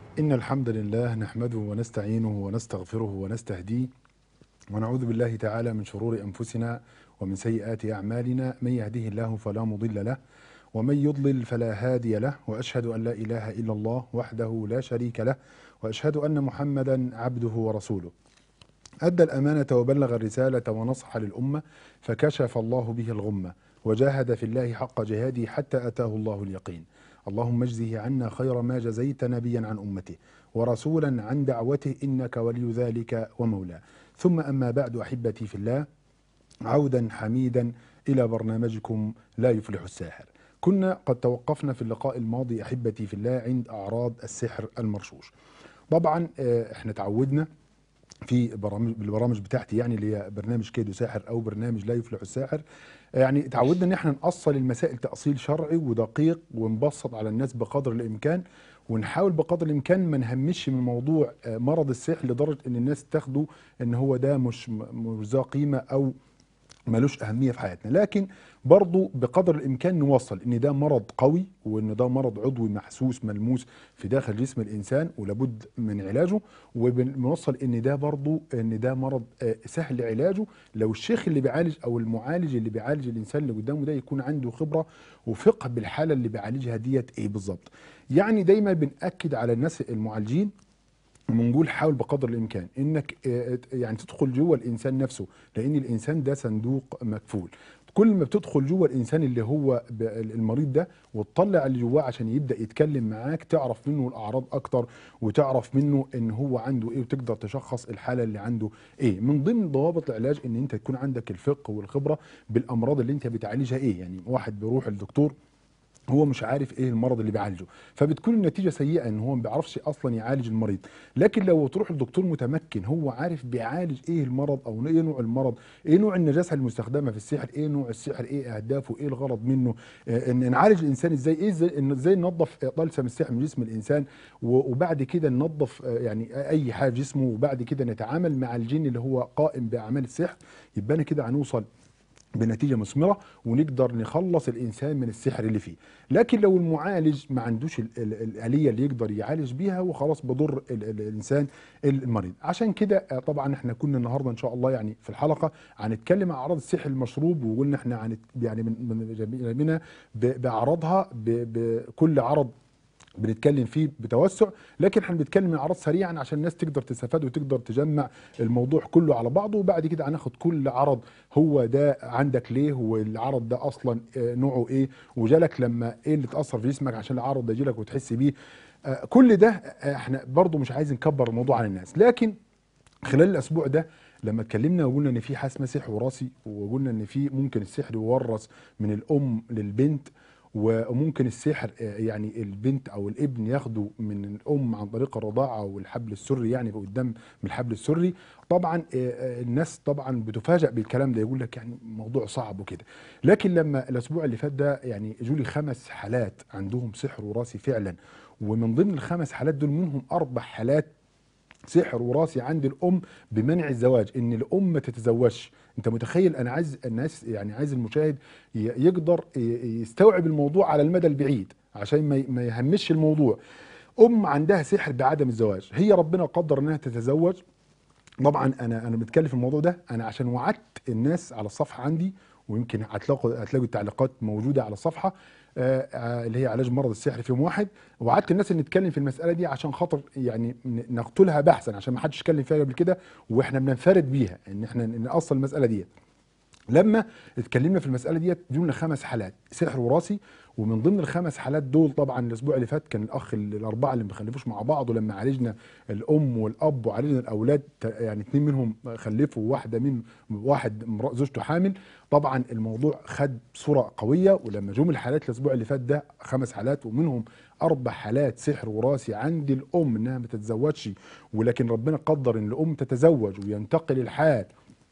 إن الحمد لله نحمده ونستعينه ونستغفره ونستهديه ونعوذ بالله تعالى من شرور أنفسنا ومن سيئات أعمالنا من يهده الله فلا مضل له ومن يضلل فلا هادي له وأشهد أن لا إله إلا الله وحده لا شريك له وأشهد أن محمدا عبده ورسوله أدى الأمانة وبلغ الرسالة ونصح للأمة فكشف الله به الغمة وجاهد في الله حق جهاده حتى أتاه الله اليقين اللهم اجزه عنا خير ما جزيت نبيا عن أمته ورسولا عن دعوته إنك ولي ذلك ومولاه ثم أما بعد أحبتي في الله عودا حميدا إلى برنامجكم لا يفلح الساحر كنا قد توقفنا في اللقاء الماضي أحبتي في الله عند أعراض السحر المرشوش طبعا آه، احنا تعودنا في برامج بالبرامج بتاعتي يعني اللي هي برنامج كيدو ساحر او برنامج لا يفلح الساحر يعني تعودنا ان احنا نأصل المسائل تأصيل شرعي ودقيق ونبسط على الناس بقدر الامكان ونحاول بقدر الامكان ما نهمش من موضوع آه، مرض السحر لدرجه ان الناس تاخده ان هو ده مش مش ذا قيمه او ملوش أهمية في حياتنا لكن برضو بقدر الإمكان نوصل إن ده مرض قوي وإن ده مرض عضوي محسوس ملموس في داخل جسم الإنسان ولابد من علاجه وبنوصل إن ده برضو إن ده مرض آه، سهل علاجه لو الشيخ اللي بيعالج أو المعالج اللي بيعالج الإنسان اللي قدامه ده يكون عنده خبرة وفقه بالحالة اللي بيعالجها ديت إيه بالظبط يعني دايما بنأكد على الناس المعالجين ونقول حاول بقدر الامكان انك آه، يعني تدخل جوه الانسان نفسه لان الانسان ده صندوق مكفول كل ما بتدخل جوه الانسان اللي هو ب- المريض ده وتطلع اللي جواه عشان يبدا يتكلم معاك تعرف منه الاعراض اكتر وتعرف منه ان هو عنده ايه وتقدر تشخص الحاله اللي عنده ايه من ضمن ضوابط العلاج ان انت تكون عندك الفقه والخبره بالامراض اللي انت بتعالجها ايه يعني واحد بيروح للدكتور هو مش عارف ايه المرض اللي بيعالجه فبتكون النتيجه سيئه ان هو ما بيعرفش اصلا يعالج المريض لكن لو تروح لدكتور متمكن هو عارف بيعالج ايه المرض او ايه نوع المرض ايه نوع النجاسه المستخدمه في السحر ايه نوع السحر ايه اهدافه ايه الغرض منه آه، ان نعالج الانسان ازاي ايه ازاي إن ازاي ننظف طلسم السحر من جسم الانسان و- وبعد كده ننظف آه، يعني اي حاجه في جسمه وبعد كده نتعامل مع الجن اللي هو قائم باعمال السحر يبقى أنا كده هنوصل بنتيجه مثمره ونقدر نخلص الانسان من السحر اللي فيه لكن لو المعالج ما عندوش ال- ال- الاليه اللي يقدر يعالج بيها وخلاص بضر ال- ال- الانسان المريض عشان كده آه، طبعا احنا كنا النهارده ان شاء الله يعني في الحلقه هنتكلم عن اعراض السحر المشروب وقلنا احنا هنت يعني من من جانبنا ب- باعراضها ب- بكل عرض بنتكلم فيه بتوسع لكن احنا بنتكلم عن اعراض سريعا عشان الناس تقدر تستفاد وتقدر تجمع الموضوع كله على بعضه وبعد كده هناخد كل عرض هو ده عندك ليه والعرض ده اصلا آه، نوعه ايه وجالك لما ايه اللي اتاثر في جسمك عشان العرض ده يجيلك وتحس بيه آه، كل ده آه، احنا برضو مش عايز نكبر الموضوع على الناس لكن خلال الاسبوع ده لما اتكلمنا وقلنا ان في حاجه اسمها سحر وراثي وقلنا ان في ممكن السحر يورث من الام للبنت وممكن السحر آه، يعني البنت او الابن ياخده من الام عن طريق الرضاعه والحبل السري يعني قدام من الحبل السري طبعا آه، آه، الناس طبعا بتفاجئ بالكلام ده يقول لك يعني موضوع صعب وكده لكن لما الاسبوع اللي فات ده يعني جولي خمس حالات عندهم سحر وراثي فعلا ومن ضمن الخمس حالات دول منهم اربع حالات سحر وراثي عند الام بمنع الزواج ان الام ما تتزوجش انت متخيل انا عايز الناس يعني عايز المشاهد ي- يقدر ي- يستوعب الموضوع على المدى البعيد عشان ما ي- ما يهمش الموضوع ام عندها سحر بعدم الزواج هي ربنا قدر انها تتزوج طبعا انا انا بتكلم في الموضوع ده انا عشان وعدت الناس على الصفحه عندي ويمكن هتلاقوا هتلاقوا التعليقات موجوده على الصفحه آه، آه، اللي هي علاج مرض السحر في يوم واحد وعدت الناس ان نتكلم في المساله دي عشان خاطر يعني ن- نقتلها بحثا عشان ما حدش اتكلم فيها قبل كده واحنا بننفرد بيها ان احنا نأصل المساله ديت لما اتكلمنا في المساله ديت جبنا خمس حالات سحر وراثي ومن ضمن الخمس حالات دول طبعا الاسبوع اللي فات كان الاخ ال- الاربعه اللي ما خلفوش مع بعض ولما عالجنا الام والاب وعالجنا الاولاد ت- يعني اثنين منهم خلفوا وواحده من واحد امرأة زوجته حامل طبعا الموضوع خد صوره قويه ولما جم الحالات الاسبوع اللي فات ده خمس حالات ومنهم اربع حالات سحر وراثي عند الام انها ما تتزوجش ولكن ربنا قدر ان الام تتزوج وينتقل الحال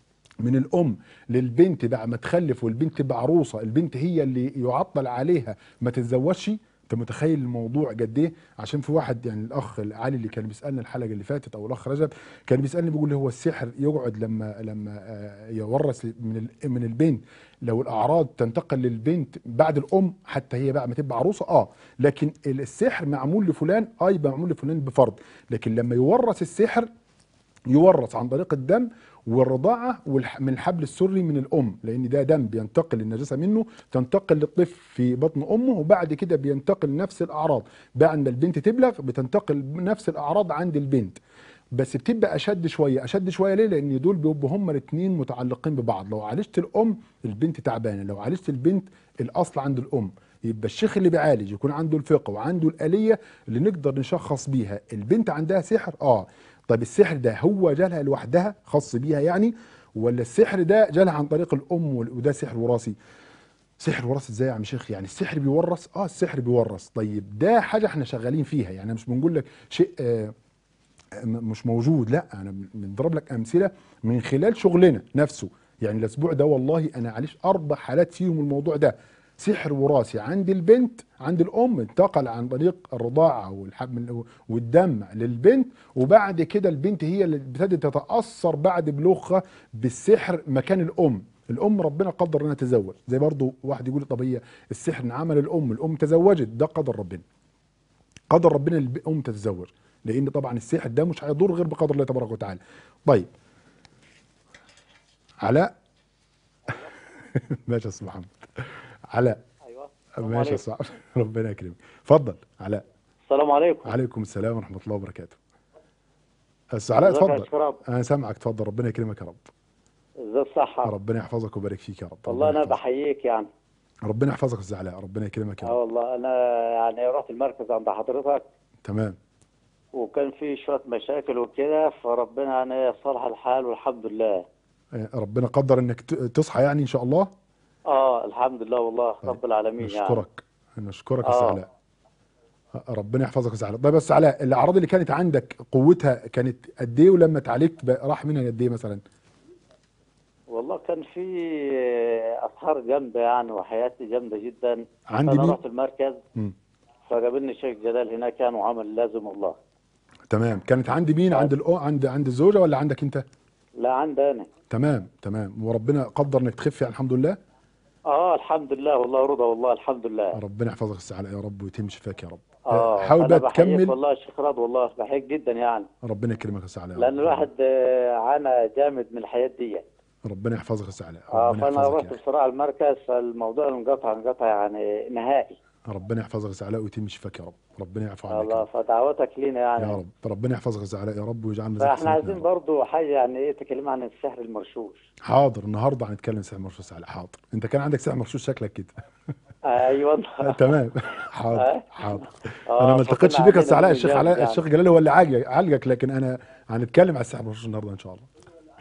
من الام للبنت بقى ما تخلف والبنت تبقى عروسه البنت هي اللي يعطل عليها ما تتزوجش انت متخيل الموضوع قد ايه عشان في واحد يعني الاخ علي اللي كان بيسالنا الحلقه اللي فاتت او الاخ رجب كان بيسالني بيقول لي هو السحر يقعد لما لما آه، يورث من ال- من البنت لو الاعراض تنتقل للبنت بعد الام حتى هي بعد ما تبقى عروسه اه لكن السحر معمول لفلان اه يبقى معمول لفلان بفرض لكن لما يورث السحر يورث عن طريق الدم والرضاعة والح- من الحبل السري من الأم لأن ده دم بينتقل النجاسة منه تنتقل للطفل في بطن أمه وبعد كده بينتقل نفس الأعراض بعد ما البنت تبلغ بتنتقل نفس الأعراض عند البنت بس بتبقى أشد شوية أشد شوية ليه؟ لأن دول بيبقوا هما الاتنين متعلقين ببعض لو عالجت الأم البنت تعبانة لو عالجت البنت الأصل عند الأم يبقى الشيخ اللي بيعالج يكون عنده الفقه وعنده الآلية اللي نقدر نشخص بيها البنت عندها سحر اه طيب السحر ده هو جالها لوحدها خاص بيها يعني ولا السحر ده جالها عن طريق الام وال- وده سحر وراثي سحر وراثي ازاي يا عم شيخ يعني السحر بيورث اه السحر بيورث طيب ده حاجه احنا شغالين فيها يعني مش بنقول لك شيء آه م- مش موجود لا انا بن- بنضرب لك امثله من خلال شغلنا نفسه يعني الاسبوع ده والله انا عليش اربع حالات فيهم الموضوع ده سحر وراثي عند البنت عند الام انتقل عن طريق الرضاعه والحمل والدم للبنت وبعد كده البنت هي اللي ابتدت تتاثر بعد بلوغها بالسحر مكان الام الام ربنا قدر انها تتزوج زي برضو واحد يقول طب هي السحر انعمل الام الام تزوجت ده قدر ربنا قدر ربنا ان الام تتزوج لان طبعا السحر ده مش هيضر غير بقدر الله تبارك وتعالى طيب علاء ماشي يا استاذ محمد علاء ايوه السلام ماشي يا عليكم. صاحبي ربنا يكرمك اتفضل علاء السلام عليكم عليكم السلام ورحمه الله وبركاته استاذ علاء ازيك يا اتفضل شراب انا سامعك اتفضل ربنا يكرمك يا رب ازاي الصحة ربنا يحفظك ويبارك فيك يا رب والله ربنا انا يحفظك. بحييك يعني ربنا يحفظك يا استاذ علاء ربنا يكرمك يا اه رب والله انا يعني رحت المركز عند حضرتك تمام وكان في شوية مشاكل وكده فربنا يعني صلح الحال والحمد لله آه، ربنا قدر انك ت- تصحى يعني ان شاء الله اه الحمد لله والله طيب. رب العالمين يعني نشكرك نشكرك يا استاذ آه. علاء آه، ربنا يحفظك يا استاذ علاء طيب بس علاء الاعراض اللي كانت عندك قوتها كانت قد ايه ولما اتعالجت بقى راح منها قد ايه مثلا والله كان في اسهار جامدة يعني وحياتي جامدة جدا عندي انا مين؟ رحت المركز مم. فقابلني الشيخ جلال هناك كان وعمل لازم والله تمام كانت عندي مين عند الأو عند عند الزوجه ولا عندك انت لا عندي انا تمام تمام وربنا قدر انك تخف يعني الحمد لله اه الحمد لله والله رضا والله الحمد لله ربنا يحفظك يا استاذ علاء يا رب ويتم شفاك يا رب اه حاول أنا بقى بحييك تكمل والله يا شيخ رضا والله بحييك جدا يعني ربنا يكرمك يا استاذ علاء يا لان رب. الواحد آه، عانى جامد من الحياه دي ربنا يحفظك يا استاذ علاء اه ربنا فانا يحفظك رحت يا أخي. بصراحه المركز فالموضوع انقطع انقطع يعني نهائي ربنا يحفظك يا استاذ علاء ويتم شفاك يا رب ربنا يعفو عنك يا الله رب. فدعوتك لينا يعني يا رب ربنا يحفظك يا استاذ علاء يا رب ويجعلنا زيك فاحنا عايزين برضو حاجه يعني ايه تكلم عن السحر المرشوش حاضر النهارده هنتكلم سحر مرشوش استاذ علاء حاضر انت كان عندك سحر مرشوش شكلك كده ايوه آه، تمام حاضر آه. حاضر آه، انا ما فكنا التقيتش بيك يا استاذ علاء عندنا الشيخ جامد علاء يعني. الشيخ جلال هو اللي عالجك عالجك لكن انا هنتكلم على السحر المرشوش النهارده ان شاء الله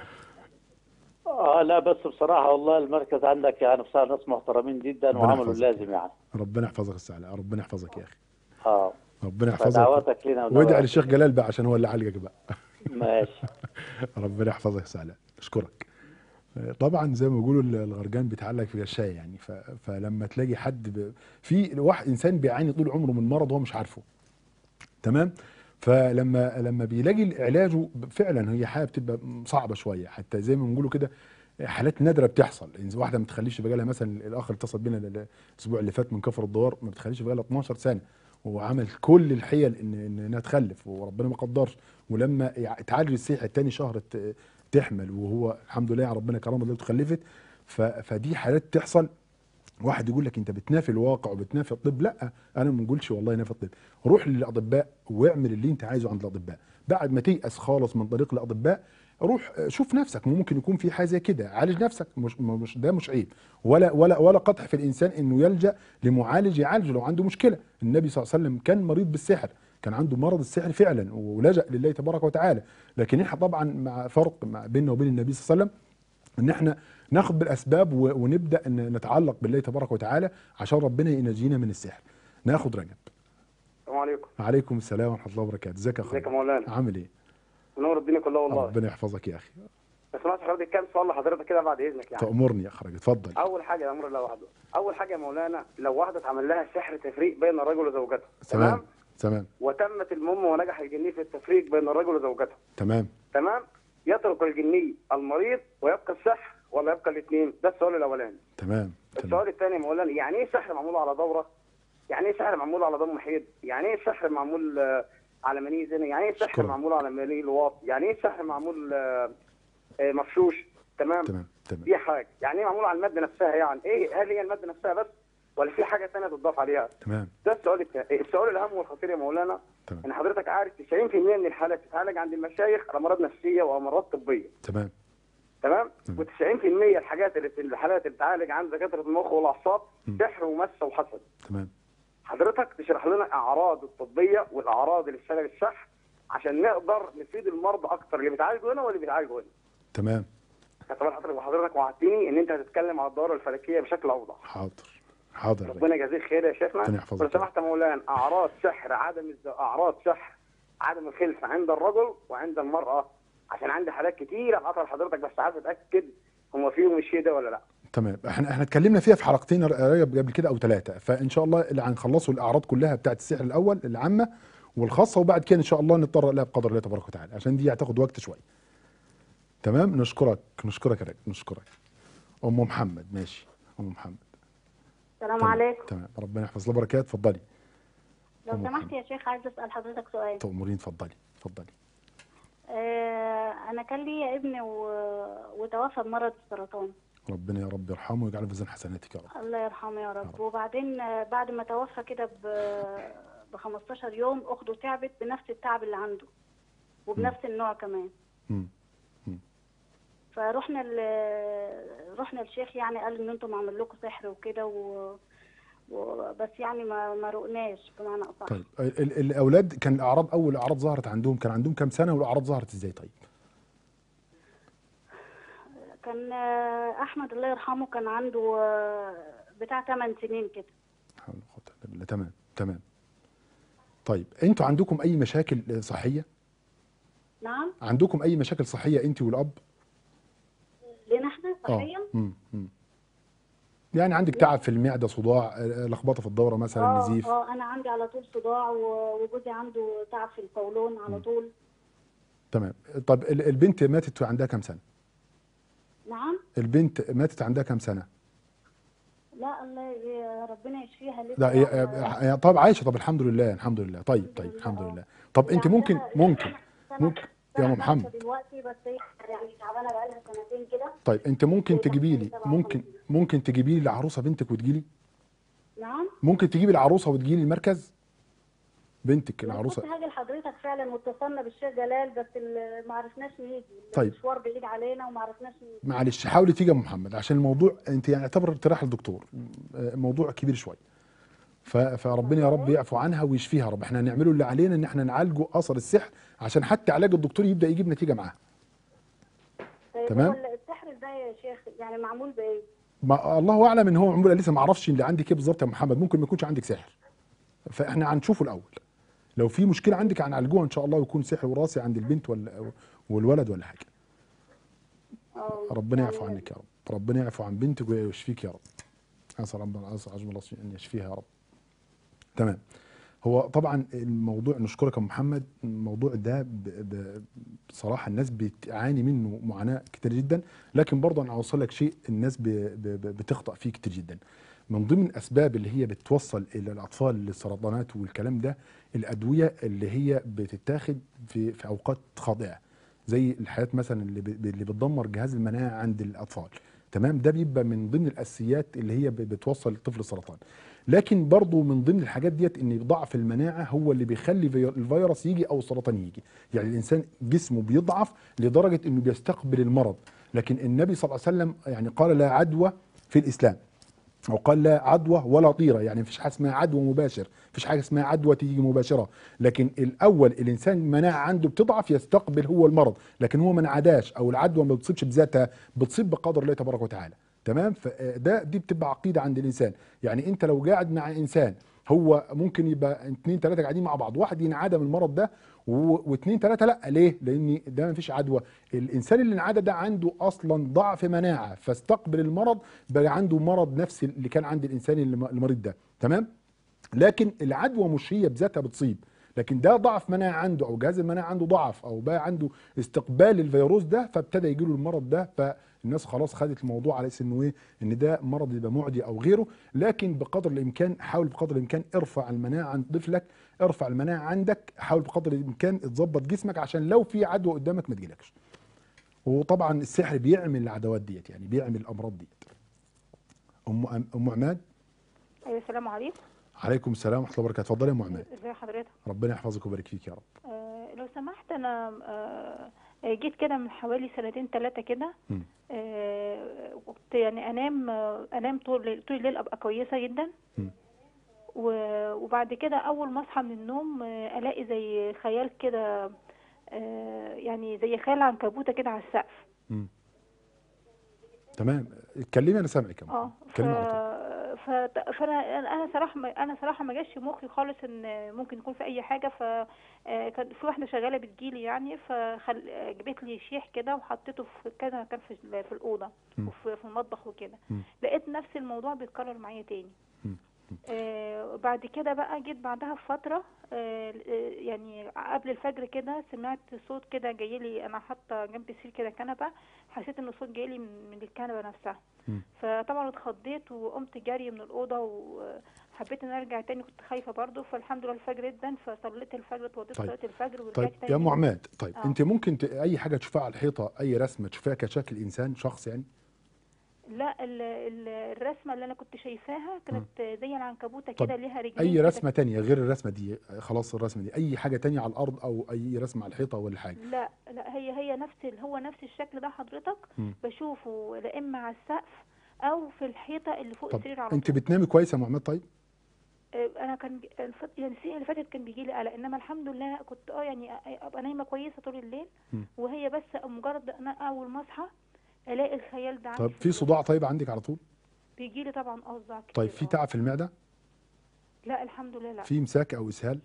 اه لا بس بصراحه والله المركز عندك يعني بصراحه ناس محترمين جدا ربنا وعملوا يحفظك. اللازم يعني ربنا يحفظك يا استاذ علاء ربنا يحفظك يا اخي اه ربنا يحفظك فدعواتك لينا وادعي ودعواتك. للشيخ جلال بقى عشان هو اللي عالجك بقى ماشي ربنا يحفظك يا استاذ علاء اشكرك طبعا زي ما بيقولوا الغرجان بيتعلق في الشاي يعني ف... فلما تلاقي حد ب... في واحد انسان بيعاني طول عمره من مرض هو مش عارفه تمام فلما لما بيلاقي علاجه فعلا هي حاجه بتبقى صعبه شويه حتى زي ما بنقولوا كده حالات نادره بتحصل يعني واحده ما بتخليش بقى لها مثلا الاخ اللي اتصل بينا ال- الاسبوع اللي فات من كفر الدوار ما بتخليش بقى لها 12 سنه وعمل كل الحيل ان ان انها تخلف وربنا ما قدرش ولما يع- تعالج السيح التاني شهر ت- تحمل وهو الحمد لله ربنا كرمها دلوقتي خلفت ف- فدي حالات تحصل واحد يقول لك انت بتنافي الواقع وبتنافي الطب لا انا ما بنقولش والله نافي الطب روح للاطباء واعمل اللي انت عايزه عند الاطباء بعد ما تيأس خالص من طريق الاطباء روح شوف نفسك ممكن يكون في حاجه زي كده عالج نفسك مش مش ده مش عيب ولا ولا ولا قطع في الانسان انه يلجا لمعالج يعالجه لو عنده مشكله النبي صلى الله عليه وسلم كان مريض بالسحر كان عنده مرض السحر فعلا ولجأ لله تبارك وتعالى لكن احنا طبعا مع فرق مع بيننا وبين النبي صلى الله عليه وسلم ان احنا ناخد بالاسباب و- ونبدا ان نتعلق بالله تبارك وتعالى عشان ربنا ينجينا من السحر ناخد رجب السلام عليكم عليكم السلام ورحمه الله وبركاته ازيك يا ازيك يا اخويا مولانا عامل ايه منور الدنيا كلها والله ربنا يحفظك يا اخي بس سمعت حضرتك كام سؤال لحضرتك كده بعد اذنك يعني تأمرني يا أخرج اتفضل اول حاجه الامر الله وحده اول حاجه يا مولانا لو واحده اتعمل لها سحر تفريق بين الرجل وزوجته تمام تمام وتمت المهم ونجح الجني في التفريق بين الرجل وزوجته تمام تمام يترك الجني المريض ويبقى السحر ولا يبقى الاثنين ده السؤال الاولاني تمام تمام السؤال الثاني يا مولانا يعني ايه سحر معمول على دوره يعني ايه سحر معمول على دم حيض يعني ايه سحر معمول آه، على مني زنا يعني ايه سحر شكراً. معمول على مني لواط يعني ايه سحر معمول آه، آه، مفشوش تمام تمام تمام دي حاجه يعني ايه معمول على الماده نفسها يعني ايه هل هي الماده نفسها بس ولا في حاجه ثانيه تضاف عليها تمام ده السؤال الثاني السؤال الاهم والخطير يا مولانا تمام ان حضرتك عارف 90% من الحالات بتتعالج عند المشايخ امراض نفسيه وامراض طبيه تمام تمام مم. و90% الحاجات اللي في الحالات اللي بتتعالج عند دكاتره المخ والاعصاب مم. سحر ومس وحسد تمام حضرتك تشرح لنا الاعراض الطبيه والاعراض اللي بتشتغل الصح عشان نقدر نفيد المرضى اكتر اللي بيتعالجوا هنا واللي بيتعالجوا هنا تمام طبعا حضرتك وحضرتك وعدتني ان انت هتتكلم على الدوره الفلكيه بشكل اوضح حاضر حاضر يا ربنا يجازيك خير يا شيخنا ربنا يحفظك. ولو سمحت يا مولانا اعراض سحر عدم الز... اعراض سحر عدم الخلفه عند الرجل وعند المراه عشان عندي حالات كتيره حصل لحضرتك بس عايز اتاكد هم فيهم الشيء ده ولا لا تمام احنا احنا اتكلمنا فيها في حلقتين قريب قبل كده او ثلاثه فان شاء الله اللي هنخلصوا الاعراض كلها بتاعت السحر الاول العامه والخاصه وبعد كده ان شاء الله نضطر لها بقدر الله تبارك وتعالى عشان دي هتاخد وقت شويه تمام نشكرك نشكرك يا راجل نشكرك ام محمد ماشي ام محمد السلام تمام. عليكم تمام ربنا يحفظ الله بركات اتفضلي لو أم سمحت محمد. يا شيخ عايز اسال حضرتك سؤال تأمرين اتفضلي اتفضلي آه انا كان لي ابن و... وتوفى بمرض السرطان ربنا يا رب يرحمه ويجعله في ميزان حسناتك يا رب الله يرحمه يا رب رب. وبعدين آه، بعد ما توفى كده ب ب 15 يوم اخته تعبت بنفس التعب اللي عنده وبنفس النوع كمان مم. فرحنا ل... رحنا للشيخ يعني قال ان انتم عامل لكم سحر وكده و... و... بس يعني ما ما رقناش بمعنى اصح طيب ال- ال- الاولاد كان الاعراض اول اعراض ظهرت عندهم كان عندهم كام سنه والاعراض ظهرت ازاي طيب كان آه، احمد الله يرحمه كان عنده آه، بتاع 8 سنين كده حول ولا قوة إلا بالله. تمام تمام طيب انتوا عندكم اي مشاكل صحيه نعم عندكم اي مشاكل صحيه انت والاب لنا احنا صحيا مم. مم. يعني عندك تعب في المعده صداع آه، لخبطه في الدوره مثلا اه نزيف اه انا عندي على طول صداع و- وجوزي عنده تعب في القولون على طول تمام طب ال- البنت ماتت عندها كام سنه نعم البنت ماتت عندها كام سنه لا الله ي- ربنا يشفيها لسه لا هي يعني- هي- طب عايشه طب الحمد لله الحمد لله طيب طيب الحمد لله طب انت يعني ممكن أنا- ممكن سنة- ممكن سنة يا ام خمسة محمد دلوقتي بس هي يعني تعبانه بقالها سنتين كده طيب انت ممكن هي تجيبي لي تقريباً ممكن 57. ممكن تجيبي لي العروسه بنتك وتجيلي نعم ممكن تجيبي العروسه وتجيلي المركز بنتك انا العروسه كنت هاجي لحضرتك فعلا واتصلنا بالشيخ جلال بس ال- ما عرفناش نيجي طيب. المشوار بعيد علينا وما عرفناش نيجي معلش حاولي تيجي يا ام محمد عشان الموضوع انت يعني اعتبر تراح للدكتور آه، موضوع كبير شويه ف- فربنا يا رب يعفو عنها ويشفيها يا رب احنا هنعمله اللي علينا ان احنا نعالجه اثر السحر عشان حتى علاج الدكتور يبدا يجيب نتيجه معاه طيب تمام. هو السحر ده يا شيخ يعني معمول بايه؟ ما الله اعلم ان هو عمره لسه ما اعرفش اللي عندك ايه بالظبط يا محمد ممكن ما يكونش عندك سحر فاحنا هنشوفه الاول لو في مشكله عندك هنعالجوها ان شاء الله ويكون سحر وراثي عند البنت ولا والولد ولا حاجه اه ربنا يعني يعفو عنك يا رب ربنا يعفو عن بنتك ويشفيك يا رب اسال ربنا اسال عجب الله ان يشفيها يا رب تمام هو طبعا الموضوع نشكرك يا أم محمد الموضوع ده ب- ب- بصراحه الناس بتعاني منه معاناه كتير جدا لكن برضه انا اوصل لك شيء الناس ب- ب- ب- بتخطا فيه كتير جدا من ضمن الاسباب اللي هي بتوصل الى الاطفال للسرطانات والكلام ده الادويه اللي هي بتتاخد في في اوقات خاطئه زي الحاجات مثلا اللي ب- اللي بتدمر جهاز المناعه عند الاطفال تمام ده بيبقى من ضمن الاساسيات اللي هي ب- بتوصل الطفل السرطان لكن برضو من ضمن الحاجات ديت ان ضعف المناعه هو اللي بيخلي في- الفيروس يجي او السرطان يجي يعني الانسان جسمه بيضعف لدرجه انه بيستقبل المرض لكن النبي صلى الله عليه وسلم يعني قال لا عدوى في الاسلام او قال لا عدوى ولا طيره يعني مفيش حاجه اسمها عدوى مباشر مفيش حاجه اسمها عدوى تيجي مباشره لكن الاول الانسان المناعه عنده بتضعف يستقبل هو المرض لكن هو ما انعداش او العدوى ما بتصيبش بذاتها بتصيب بقدر الله تبارك وتعالى تمام فده دي بتبقى عقيده عند الانسان يعني انت لو قاعد مع انسان هو ممكن يبقى اتنين تلاته قاعدين مع بعض واحد ينعدم المرض ده و- واتنين تلاته لا ليه؟ لان ده ما فيش عدوى الانسان اللي انعدى ده عنده اصلا ضعف مناعه فاستقبل المرض بقى عنده مرض نفس اللي كان عند الانسان اللي- المريض ده تمام؟ لكن العدوى مش هي بذاتها بتصيب لكن ده ضعف مناعه عنده او جهاز المناعه عنده ضعف او بقى عنده استقبال الفيروس ده فابتدى يجيله المرض ده فالناس خلاص خدت الموضوع على اساس انه ايه ان ده مرض يبقى معدي او غيره لكن بقدر الامكان حاول بقدر الامكان ارفع المناعه عند طفلك ارفع المناعه عندك حاول بقدر الامكان تظبط جسمك عشان لو في عدوى قدامك ما تجيلكش وطبعا السحر بيعمل العدوات ديت يعني بيعمل الامراض ديت ام ام عماد ايوه السلام عليكم عليكم السلام ورحمه الله وبركاته اتفضلي يا ام عماد ازي حضرتك ربنا يحفظك ويبارك فيك يا رب آه لو سمحت انا آه جيت كده من حوالي سنتين ثلاثه كده مم. آه كنت يعني انام آه انام طول طول الليل ابقى كويسه جدا مم. و- وبعد كده اول ما اصحى من النوم آه الاقي زي خيال كده آه يعني زي خيال عنكبوته كده على السقف مم. تمام اتكلمي انا سامعك يا أم. اه ف... اتكلمي على طول ف... فانا انا صراحه ما... انا صراحه ما جاش في مخي خالص ان ممكن يكون في اي حاجه ف آه، كان في واحده شغاله بتجيلي يعني فخل... آه، جابت لي شيح كده وحطيته في كذا مكان في ال- في الاوضه مم. وفي في المطبخ وكده مم. لقيت نفس الموضوع بيتكرر معايا تاني مم. آه بعد كده بقى جيت بعدها بفترة آه آه، يعني قبل الفجر كده سمعت صوت كده جاي لي انا حاطه جنب السرير كده كنبه حسيت ان الصوت جاي لي من من الكنبه نفسها مم. فطبعا اتخضيت وقمت جري من الاوضه وحبيت ان ارجع تاني كنت خايفه برضو فالحمد لله الفجر ادن فصليت الفجر اتوضيت طيب. صلاه الفجر ورجعت طيب تاني يا ام عماد طيب آه. انت ممكن ت... اي حاجه تشوفها على الحيطه اي رسمه تشوفها كشكل انسان شخص يعني لا ال ال الرسمه اللي انا كنت شايفاها كانت زي العنكبوته طب كده ليها رجلين اي كده رسمه تانية غير الرسمه دي آه، خلاص الرسمه دي اي حاجه تانية على الارض او اي رسمه على الحيطه ولا حاجه لا لا هي هي نفس ال- هو نفس الشكل ده حضرتك مم. بشوفه لا اما على السقف او في الحيطه اللي فوق طب السرير على انت طول بتنامي كويس يا ام عماد طيب آه، انا كان بي- الفت- يعني السنه اللي فاتت كان بيجي لي قلق انما الحمد لله كنت اه يعني أ- ابقى نايمه كويسه طول الليل مم. وهي بس مجرد انا اول ما اصحى الاقي الخيال ده طب عندي في صداع طيب عندك على طول بيجي لي طبعا اه صداع كتير طيب في آه. تعب في المعده لا الحمد لله لا في امساك او اسهال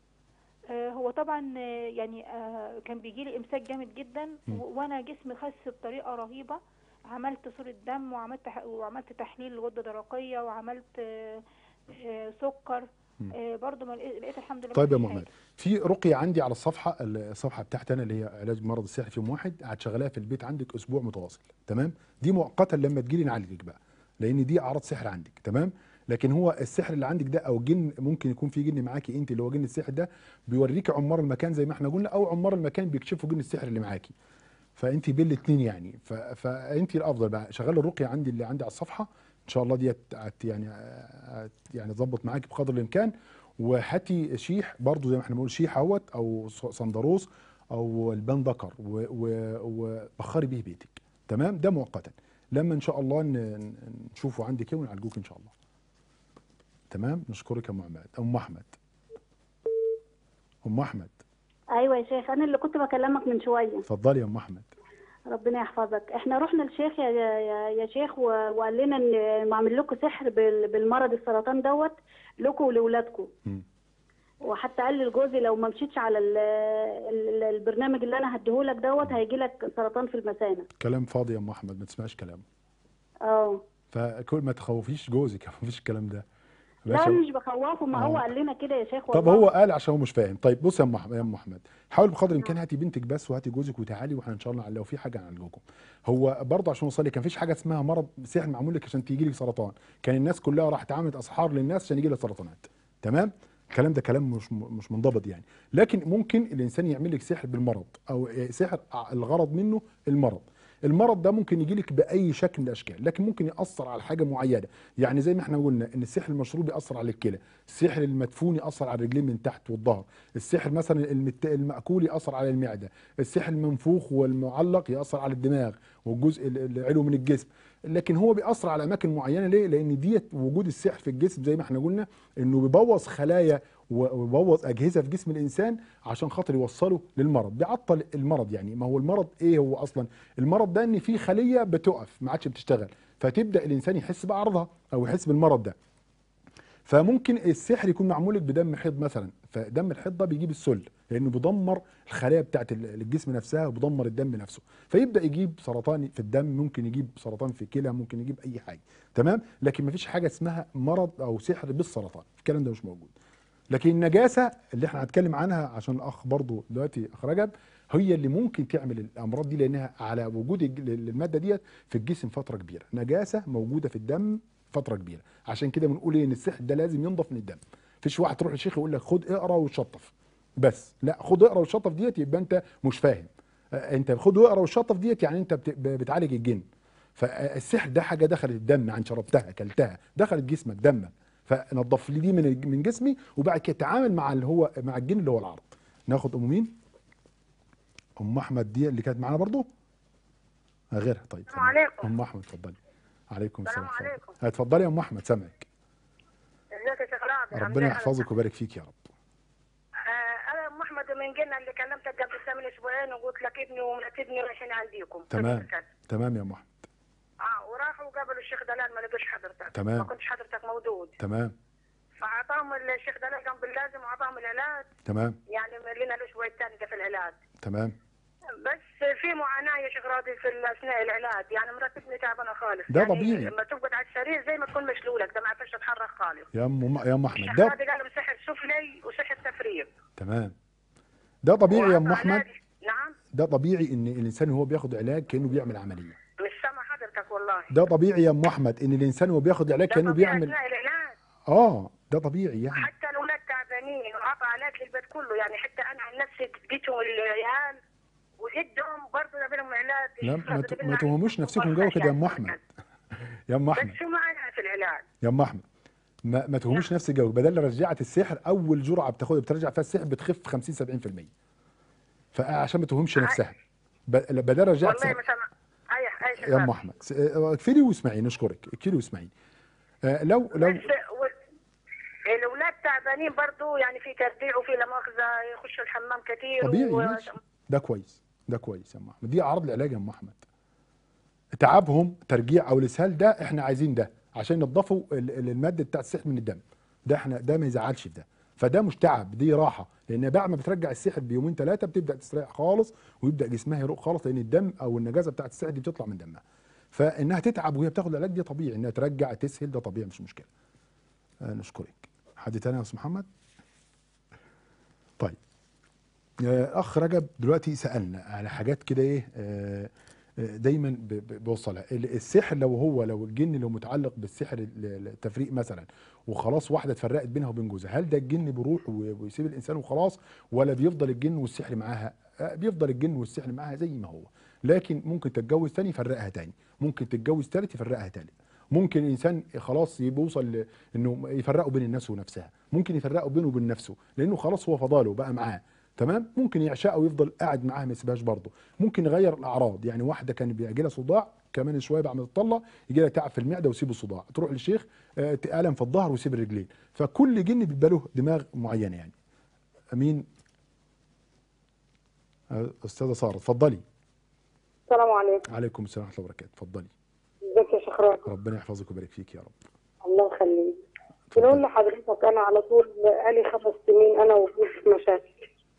آه، هو طبعا آه، يعني آه، كان بيجي لي امساك جامد جدا مم. و- وانا جسمي خس بطريقه رهيبه عملت صوره دم وعملت تح- وعملت تحليل غده درقيه وعملت آه، آه، سكر مم. آه، برضو ما لقيت لقيت الحمد لله طيب يا مفيش ام عماد حاجة. في رقيه عندي على الصفحه الصفحه بتاعتي انا اللي هي علاج مرض السحر في يوم واحد هتشغلها في البيت عندك اسبوع متواصل تمام دي مؤقتا لما تجيلي نعالجك بقى لان دي اعراض سحر عندك تمام لكن هو السحر اللي عندك ده او جن ممكن يكون في جن معاكي انت اللي هو جن السحر ده بيوريكي عمار المكان زي ما احنا قلنا او عمار المكان بيكشفوا جن السحر اللي معاكي فانت بين الاثنين يعني ف... فانت الافضل بقى شغال الرقيه عندي اللي عندي على الصفحه ان شاء الله ديت هت- يعني هت- يعني تظبط معاكي بقدر الامكان وهاتي شيح برضو زي ما احنا بنقول شيح اهوت او ص- صندروس او البان ذكر و- و- وبخري بيه بيتك تمام ده مؤقتا لما ان شاء الله ن- ن- نشوفه عندك ايه ونعالجوك ان شاء الله تمام نشكرك يا ام عماد ام احمد ام احمد ايوه يا شيخ انا اللي كنت بكلمك من شويه اتفضلي يا ام احمد ربنا يحفظك احنا رحنا للشيخ يا يا, يا شيخ و- وقال لنا ان معمل لكم سحر بال- بالمرض السرطان دوت لكم ولولادكم مم. وحتى قال لجوزي لو ما مشيتش على ال ال البرنامج اللي انا هديهولك دوت هيجي لك سرطان في المثانه كلام فاضي يا ام احمد ما تسمعش كلامه اه فكل ما تخوفيش جوزك ما فيش الكلام ده لا باشا- أنا مش بخوفه ما هو آه. قال لنا كده يا شيخ طب والله هو قال عشان هو مش فاهم طيب بص يا ام أحمد- يا ام احمد حاول بقدر الامكان هاتي بنتك بس وهاتي جوزك وتعالي واحنا ان شاء الله لو في حاجه هنعالجكم هو برضه عشان اوصل لك كان فيش حاجه اسمها مرض سحر معمول لك عشان تيجي لك سرطان كان الناس كلها راحت عملت اسحار للناس عشان يجي لها سرطانات تمام الكلام ده كلام مش مش منضبط يعني لكن ممكن الانسان يعمل لك سحر بالمرض او سحر الغرض منه المرض المرض ده ممكن يجي لك باي شكل من الاشكال لكن ممكن ياثر على حاجه معينه يعني زي ما احنا قلنا ان السحر المشروب ياثر على الكلى السحر المدفون ياثر على الرجلين من تحت والظهر السحر مثلا المت... الماكول ياثر على المعده السحر المنفوخ والمعلق ياثر على الدماغ والجزء ال- العلوي من الجسم لكن هو بيأثر على اماكن معينه ليه لان ديت وجود السحر في الجسم زي ما احنا قلنا انه بيبوظ خلايا و- ويبوظ اجهزه في جسم الانسان عشان خاطر يوصله للمرض بيعطل المرض يعني ما هو المرض ايه هو اصلا المرض ده ان في خليه بتقف ما عادش بتشتغل فتبدا الانسان يحس باعراضها او يحس بالمرض ده فممكن السحر يكون معمول لك بدم حيض مثلا فدم الحيض ده بيجيب السل لانه بيدمر الخلايا بتاعت ال- الجسم نفسها وبيدمر الدم نفسه فيبدا يجيب سرطان في الدم ممكن يجيب سرطان في كلى ممكن يجيب اي حاجه تمام لكن ما فيش حاجه اسمها مرض او سحر بالسرطان الكلام ده مش موجود لكن النجاسه اللي احنا هنتكلم عنها عشان الاخ برضو دلوقتي اخ رجب هي اللي ممكن تعمل الامراض دي لانها على وجود الج- الماده ديت في الجسم فتره كبيره نجاسه موجوده في الدم فتره كبيره عشان كده بنقول ايه ان السحر ده لازم ينضف من الدم مفيش واحد تروح للشيخ يقول لك خد اقرا وشطف بس لا خد اقرا وشطف ديت يبقى انت مش فاهم آه، انت خد واقرا وشطف ديت يعني انت بت- بتعالج الجن فالسحر ده حاجه دخلت الدم عن شربتها اكلتها دخلت جسمك دمك فنضف لي دي من من جسمي وبعد كده تعامل مع اللي هو مع الجن اللي هو العرض ناخد ام مين ام احمد دي اللي كانت معانا برضو آه، غيرها طيب السلام عليكم. ام احمد اتفضلي عليكم السلام السلام ورحمة الله. عليكم. اتفضلي يا ام احمد سامعك ازيك يا شيخ راضي ربنا يحفظك ويبارك فيك يا رب آه انا ام احمد من جنة اللي كلمتك قبل ثمان اسبوعين وقلت لك ابني ومرات ابني رايحين عنديكم تمام تمام يا ام احمد اه وراحوا قابلوا الشيخ دلال ما لقوش حضرتك تمام. ما كنتش حضرتك موجود تمام فاعطاهم الشيخ دلال قام باللازم واعطاهم العلاج تمام يعني لنا الاسبوع الثاني ده في العلاج تمام بس في معاناه يا شيخ راضي في اثناء العلاج يعني مرات ابني تعبانه خالص ده يعني طبيعي. لما تقعد على السرير زي ما تكون مشلولك ده ما عرفتش تتحرك خالص يا ام يا ام احمد الشيخ ده راضي قال سحر سفلي وسحر تفريغ تمام ده طبيعي يا ام وعطى احمد علاج. نعم ده طبيعي ان الانسان وهو بياخد علاج كانه بيعمل عمليه مش سامع حضرتك والله ده طبيعي يا ام احمد ان الانسان وهو بياخد علاج ده كانه طبيعي بيعمل اثناء العلاج اه ده طبيعي يعني حتى الاولاد تعبانين وعطى علاج للبيت كله يعني حتى انا عن نفسي جيتهم العيال وجدهم برضه جاب لهم علاج لا ما, ت- ما توهموش نفسكم جو كده يا ام احمد يا ام احمد بس شو معنا في العلاج يا ام احمد ما, ما توهموش نفسك جو بدل رجعت السحر اول جرعه بتاخدها بترجع فيها السحر بتخف 50 70% فعشان ما توهمش نفسها ب- بدل رجعت والله سحر ما سامع اي اي شيء يا ام احمد س- آه، اكفلي واسمعي نشكرك اكفلي واسمعي آه، لو لو بس و... الاولاد تعبانين برضه يعني في ترجيع وفي لا مؤاخذه يخشوا الحمام كثير طبيعي و... ماشي ده كويس ده كويس يا ام احمد دي اعراض العلاج يا ام احمد تعبهم ترجيع او الاسهال ده احنا عايزين ده عشان ينضفوا ال- ال- الماده بتاعت السحر من الدم ده احنا ده ما يزعلش في ده فده مش تعب دي راحه لان بعد ما بترجع السحر بيومين ثلاثه بتبدا تستريح خالص ويبدا جسمها يروق خالص لان الدم او النجاسه بتاعت السحر دي بتطلع من دمها فانها تتعب وهي بتاخد العلاج دي طبيعي انها ترجع تسهل ده طبيعي مش مشكله آه نشكرك حد تاني يا استاذ محمد طيب آه، اخ رجب دلوقتي سالنا على حاجات كده ايه آه، آه، دايما ب- ب- بوصلها ال- السحر لو هو لو الجن اللي متعلق بالسحر ال- التفريق مثلا وخلاص واحده اتفرقت بينها وبين جوزها هل ده الجن بيروح و- ويسيب الانسان وخلاص ولا بيفضل الجن والسحر معاها آه، بيفضل الجن والسحر معاها زي ما هو لكن ممكن تتجوز تاني يفرقها تاني ممكن تتجوز تالت يفرقها تالت ممكن الانسان خلاص يوصل ل- انه يفرقوا بين الناس ونفسها ممكن يفرقوا بينه وبين نفسه لانه خلاص هو فضاله بقى معاه تمام ممكن يعشقها ويفضل قاعد معاها ما يسيبهاش برضه ممكن يغير الاعراض يعني واحده كان بيجي لها صداع كمان شويه بعد ما تطلق يجي لها تعب في المعده ويسيب الصداع تروح للشيخ آه، الم في الظهر ويسيب الرجلين فكل جن بيبقى له دماغ معينه يعني امين آه، استاذه ساره اتفضلي السلام عليكم عليكم السلام ورحمه الله وبركاته اتفضلي ازيك يا شيخ راجل ربنا يحفظك ويبارك فيك يا رب الله يخليك اتفضلي. بنقول لحضرتك انا على طول بقالي خمس سنين انا وجوزي في مشاكل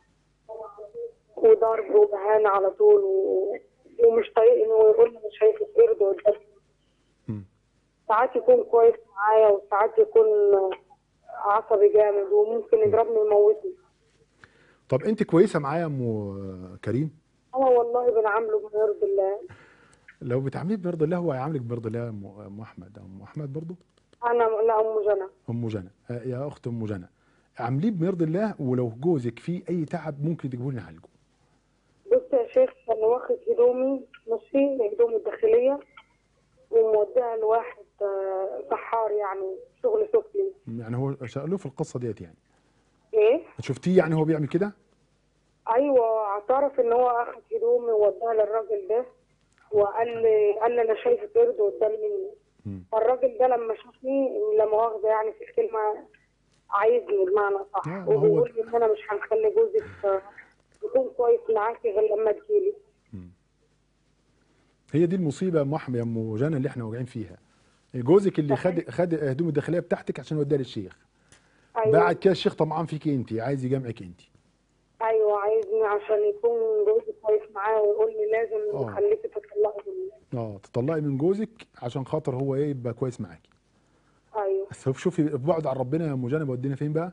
وضرب وبهانة على طول و... ومش طايقني ويقول لي مش هيفك قرد قدام مم. ساعات يكون كويس معايا وساعات يكون عصبي جامد وممكن يضربني ويموتني طب انت كويسه معايا يا ام كريم انا والله بنعامله بما يرضي الله لو بتعامليه برضا الله هو هيعاملك برضا الله يا ام أم احمد ام احمد برضه انا لا ام جنى ام جنى آه، يا اخت ام جنى عامليه بمرض الله ولو جوزك فيه اي تعب ممكن تجيبوه لنا نعالجه بص يا شيخ كان واخد هدومي ماشي هدومي الداخلية وموديها لواحد آه، سحار يعني شغل سفلي يعني هو سالوه في القصه ديت يعني ايه شفتيه يعني هو بيعمل كده ايوه اعترف ان هو اخد هدومي ووداها للراجل ده وقال لي قال لي انا شايفه قرد قدام مني مم. فالراجل ده لما شافني لا مؤاخذه يعني في الكلمه عايزني بمعنى صح آه، ما هو- وبيقول لي ان انا مش هنخلي جوزك آه، يكون كويس معاكي غير لما تجيلي هي دي المصيبه يا ام احمد يا ام جنى اللي احنا واقعين فيها جوزك اللي صحيح. خد خد هدوم الداخليه بتاعتك عشان يوديها للشيخ ايوه بعد كده الشيخ طمعان فيك انت عايز يجامعك انت ايوه عايزني عشان يكون جوزي كويس معاه ويقول لي لازم آه. تخليكي تطلقي مني اه تطلقي من جوزك عشان خاطر هو ايه يبقى كويس معاكي ايوه بس شوف- شوفي بعد عن ربنا يا ام جنى ودينا فين بقى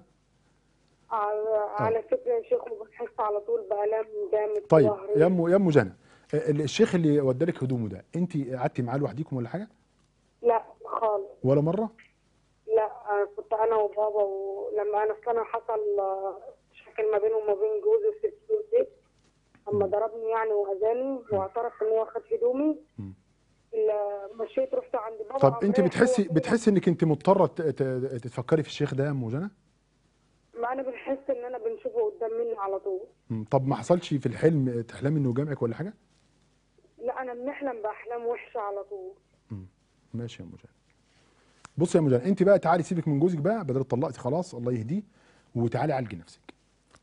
على, على فكره يا شيخ بحس على طول بالام جامد في طيب ظهري. يا ام يا ام جنى آه، الشيخ اللي ودالك هدومه ده انت قعدتي معاه لوحديكم ولا حاجه لا خالص ولا مره لا آه، كنت انا وبابا ولما انا اصل انا حصل آه، مشاكل ما بينه وما بين جوزي وسبت له البيت اما ضربني يعني واذاني واعترف ان هو خد هدومي مم. ال- مشيت رحت عند بابا طب قام انت رايح بتحسي هو كده. بتحسي انك انت مضطره ت- ت- تفكري في الشيخ ده يا ام جنى ما انا بنحس ان انا بنشوفه قدام مني على طول مم. طب ما حصلش في الحلم تحلمي انه جامعك ولا حاجه لا انا بنحلم باحلام وحشه على طول ماشي يا ام جنى بصي يا ام جنى انت بقى تعالي سيبك من جوزك بقى بدل اتطلقتي خلاص الله يهديه وتعالي عالجي نفسك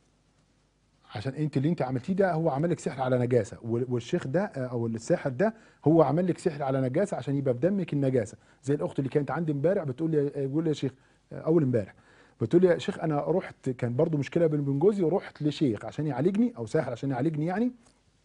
عشان انت اللي انت عملتيه ده هو عمل لك سحر على نجاسه وال- والشيخ ده آه، او الساحر ده هو عمل لك سحر على نجاسه عشان يبقى في دمك النجاسه زي الاخت اللي كانت عندي امبارح بتقول لي آه، بتقول لي يا شيخ آه، اول امبارح بتقول لي يا شيخ انا رحت كان برضو مشكله بيني وبين جوزي ورحت لشيخ عشان يعالجني او ساحر عشان يعالجني يعني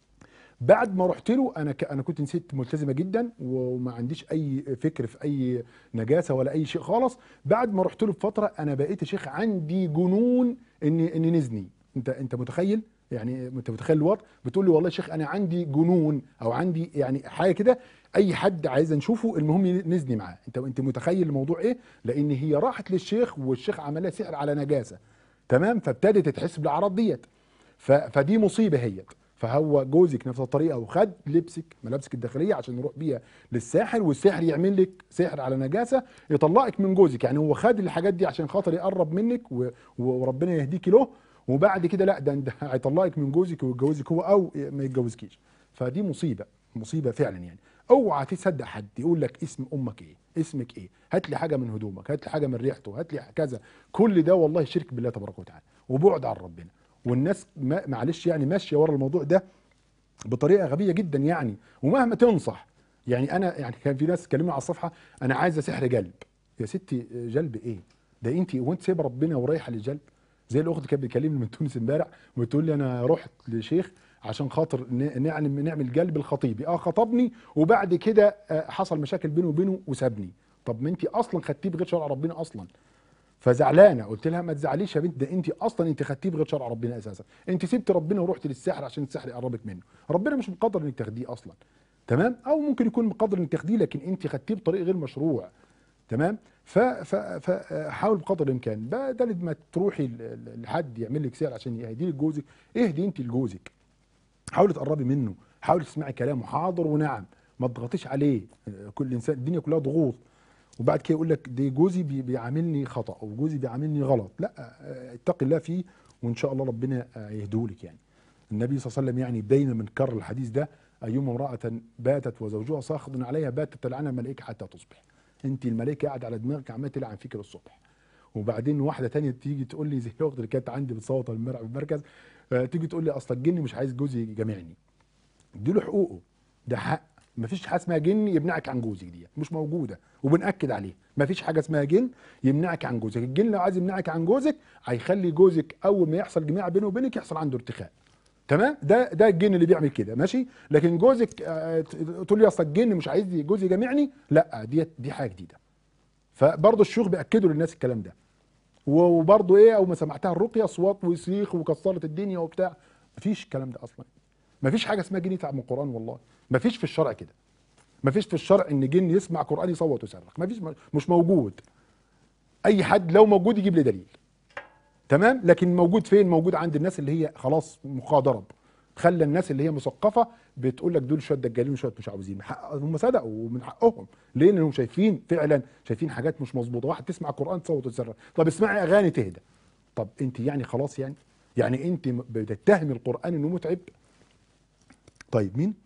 بعد ما رحت له انا ك... انا كنت ست ملتزمه جدا وما عنديش اي فكر في اي نجاسه ولا اي شيء خالص بعد ما رحت له بفتره انا بقيت يا شيخ عندي جنون اني اني نزني انت انت متخيل يعني انت متخيل الوضع بتقول لي والله يا شيخ انا عندي جنون او عندي يعني حاجه كده اي حد عايز نشوفه المهم نزني معاه انت انت متخيل الموضوع ايه لان هي راحت للشيخ والشيخ عمل لها سحر على نجاسه تمام فابتدت تحس بالاعراض ديت ف... فدي مصيبه هيت فهو جوزك نفس الطريقه وخد لبسك ملابسك الداخليه عشان يروح بيها للساحر والساحر يعمل لك سحر على نجاسه يطلقك من جوزك يعني هو خد الحاجات دي عشان خاطر يقرب منك و... وربنا يهديك له وبعد كده لا ده ده هيطلقك من جوزك ويتجوزك هو او ما يتجوزكيش فدي مصيبه مصيبه فعلا يعني اوعى تصدق حد يقول لك اسم امك ايه اسمك ايه هات لي حاجه من هدومك هات لي حاجه من ريحته هات لي كذا كل ده والله شرك بالله تبارك وتعالى وبعد عن ربنا والناس ما معلش يعني ماشيه ورا الموضوع ده بطريقه غبيه جدا يعني ومهما تنصح يعني انا يعني كان في ناس كلموا على الصفحه انا عايزه سحر جلب يا ستي جلب ايه ده انت وانت سايبه ربنا ورايحه للجلب زي الاخت كانت بتكلمني من تونس امبارح بتقول لي انا رحت لشيخ عشان خاطر ن- نعلم نعمل جلب الخطيبي اه خطبني وبعد كده آه، حصل مشاكل بينه وبينه وسابني طب ما انت اصلا خدتيه بغير شرع ربنا اصلا فزعلانه قلت لها ما تزعليش يا بنت ده انت اصلا انت خدتيه بغير شرع ربنا اساسا انت سبت ربنا ورحت للسحر عشان السحر يقربك منه ربنا مش مقدر انك تاخديه اصلا تمام او ممكن يكون مقدر انك تاخديه لكن انت خدتيه بطريق غير مشروع تمام ف- ف- فحاول بقدر الامكان بدل ما تروحي ل- ل- لحد يعمل لك سحر عشان يهدي لك جوزك اهدي انت لجوزك حاولي تقربي منه حاولي تسمعي كلامه حاضر ونعم ما تضغطيش عليه كل انسان الدنيا كلها ضغوط وبعد كده يقول لك ده جوزي بي- بيعاملني خطا او جوزي بيعاملني غلط لا آه، اتقي الله فيه وان شاء الله ربنا آه، يهدولك يعني النبي صلى الله عليه وسلم يعني دايما بنكرر الحديث ده ايما امراه باتت وزوجها ساخط عليها باتت تلعنها الملائكه حتى تصبح انت الملائكه قاعده على دماغك عماله تلعن فيك للصبح وبعدين واحده تانية تيجي تقول لي زي الاخت اللي كانت عندي بتصوت المرأة في المركز آه، تيجي تقول لي اصل الجن مش عايز جوزي يجامعني اديله حقوقه ده حق مفيش حاجه اسمها جن يمنعك عن جوزك دي مش موجوده وبناكد عليه مفيش حاجه اسمها جن يمنعك عن جوزك الجن لو عايز يمنعك عن جوزك هيخلي جوزك اول ما يحصل جماع بينه وبينك يحصل عنده ارتخاء تمام ده ده الجن اللي بيعمل كده ماشي لكن جوزك آه، ت- تقول لي اصل الجن مش عايز جوزي يجامعني لا دي دي حاجه جديده فبرضه الشيوخ بياكدوا للناس الكلام ده وبرضه ايه او ما سمعتها الرقيه اصوات وصريخ وكسرت الدنيا وبتاع مفيش الكلام ده اصلا مفيش حاجه اسمها جن يتعب من القران والله مفيش في الشرع كده مفيش في الشرع ان جن يسمع قران يصوت ويصرخ مفيش مش موجود اي حد لو موجود يجيب لي دليل تمام لكن موجود فين موجود عند الناس اللي هي خلاص مخاضرب خلى الناس اللي هي مثقفه بتقول لك دول شويه دجالين وشويه مش عاوزين حق- هم صدقوا ومن حقهم ليه لانهم شايفين فعلا شايفين حاجات مش مظبوطه واحد تسمع قران تصوت وتصرخ طب اسمعي اغاني تهدى طب انت يعني خلاص يعني يعني انت م- بتتهمي القران انه متعب طيب مين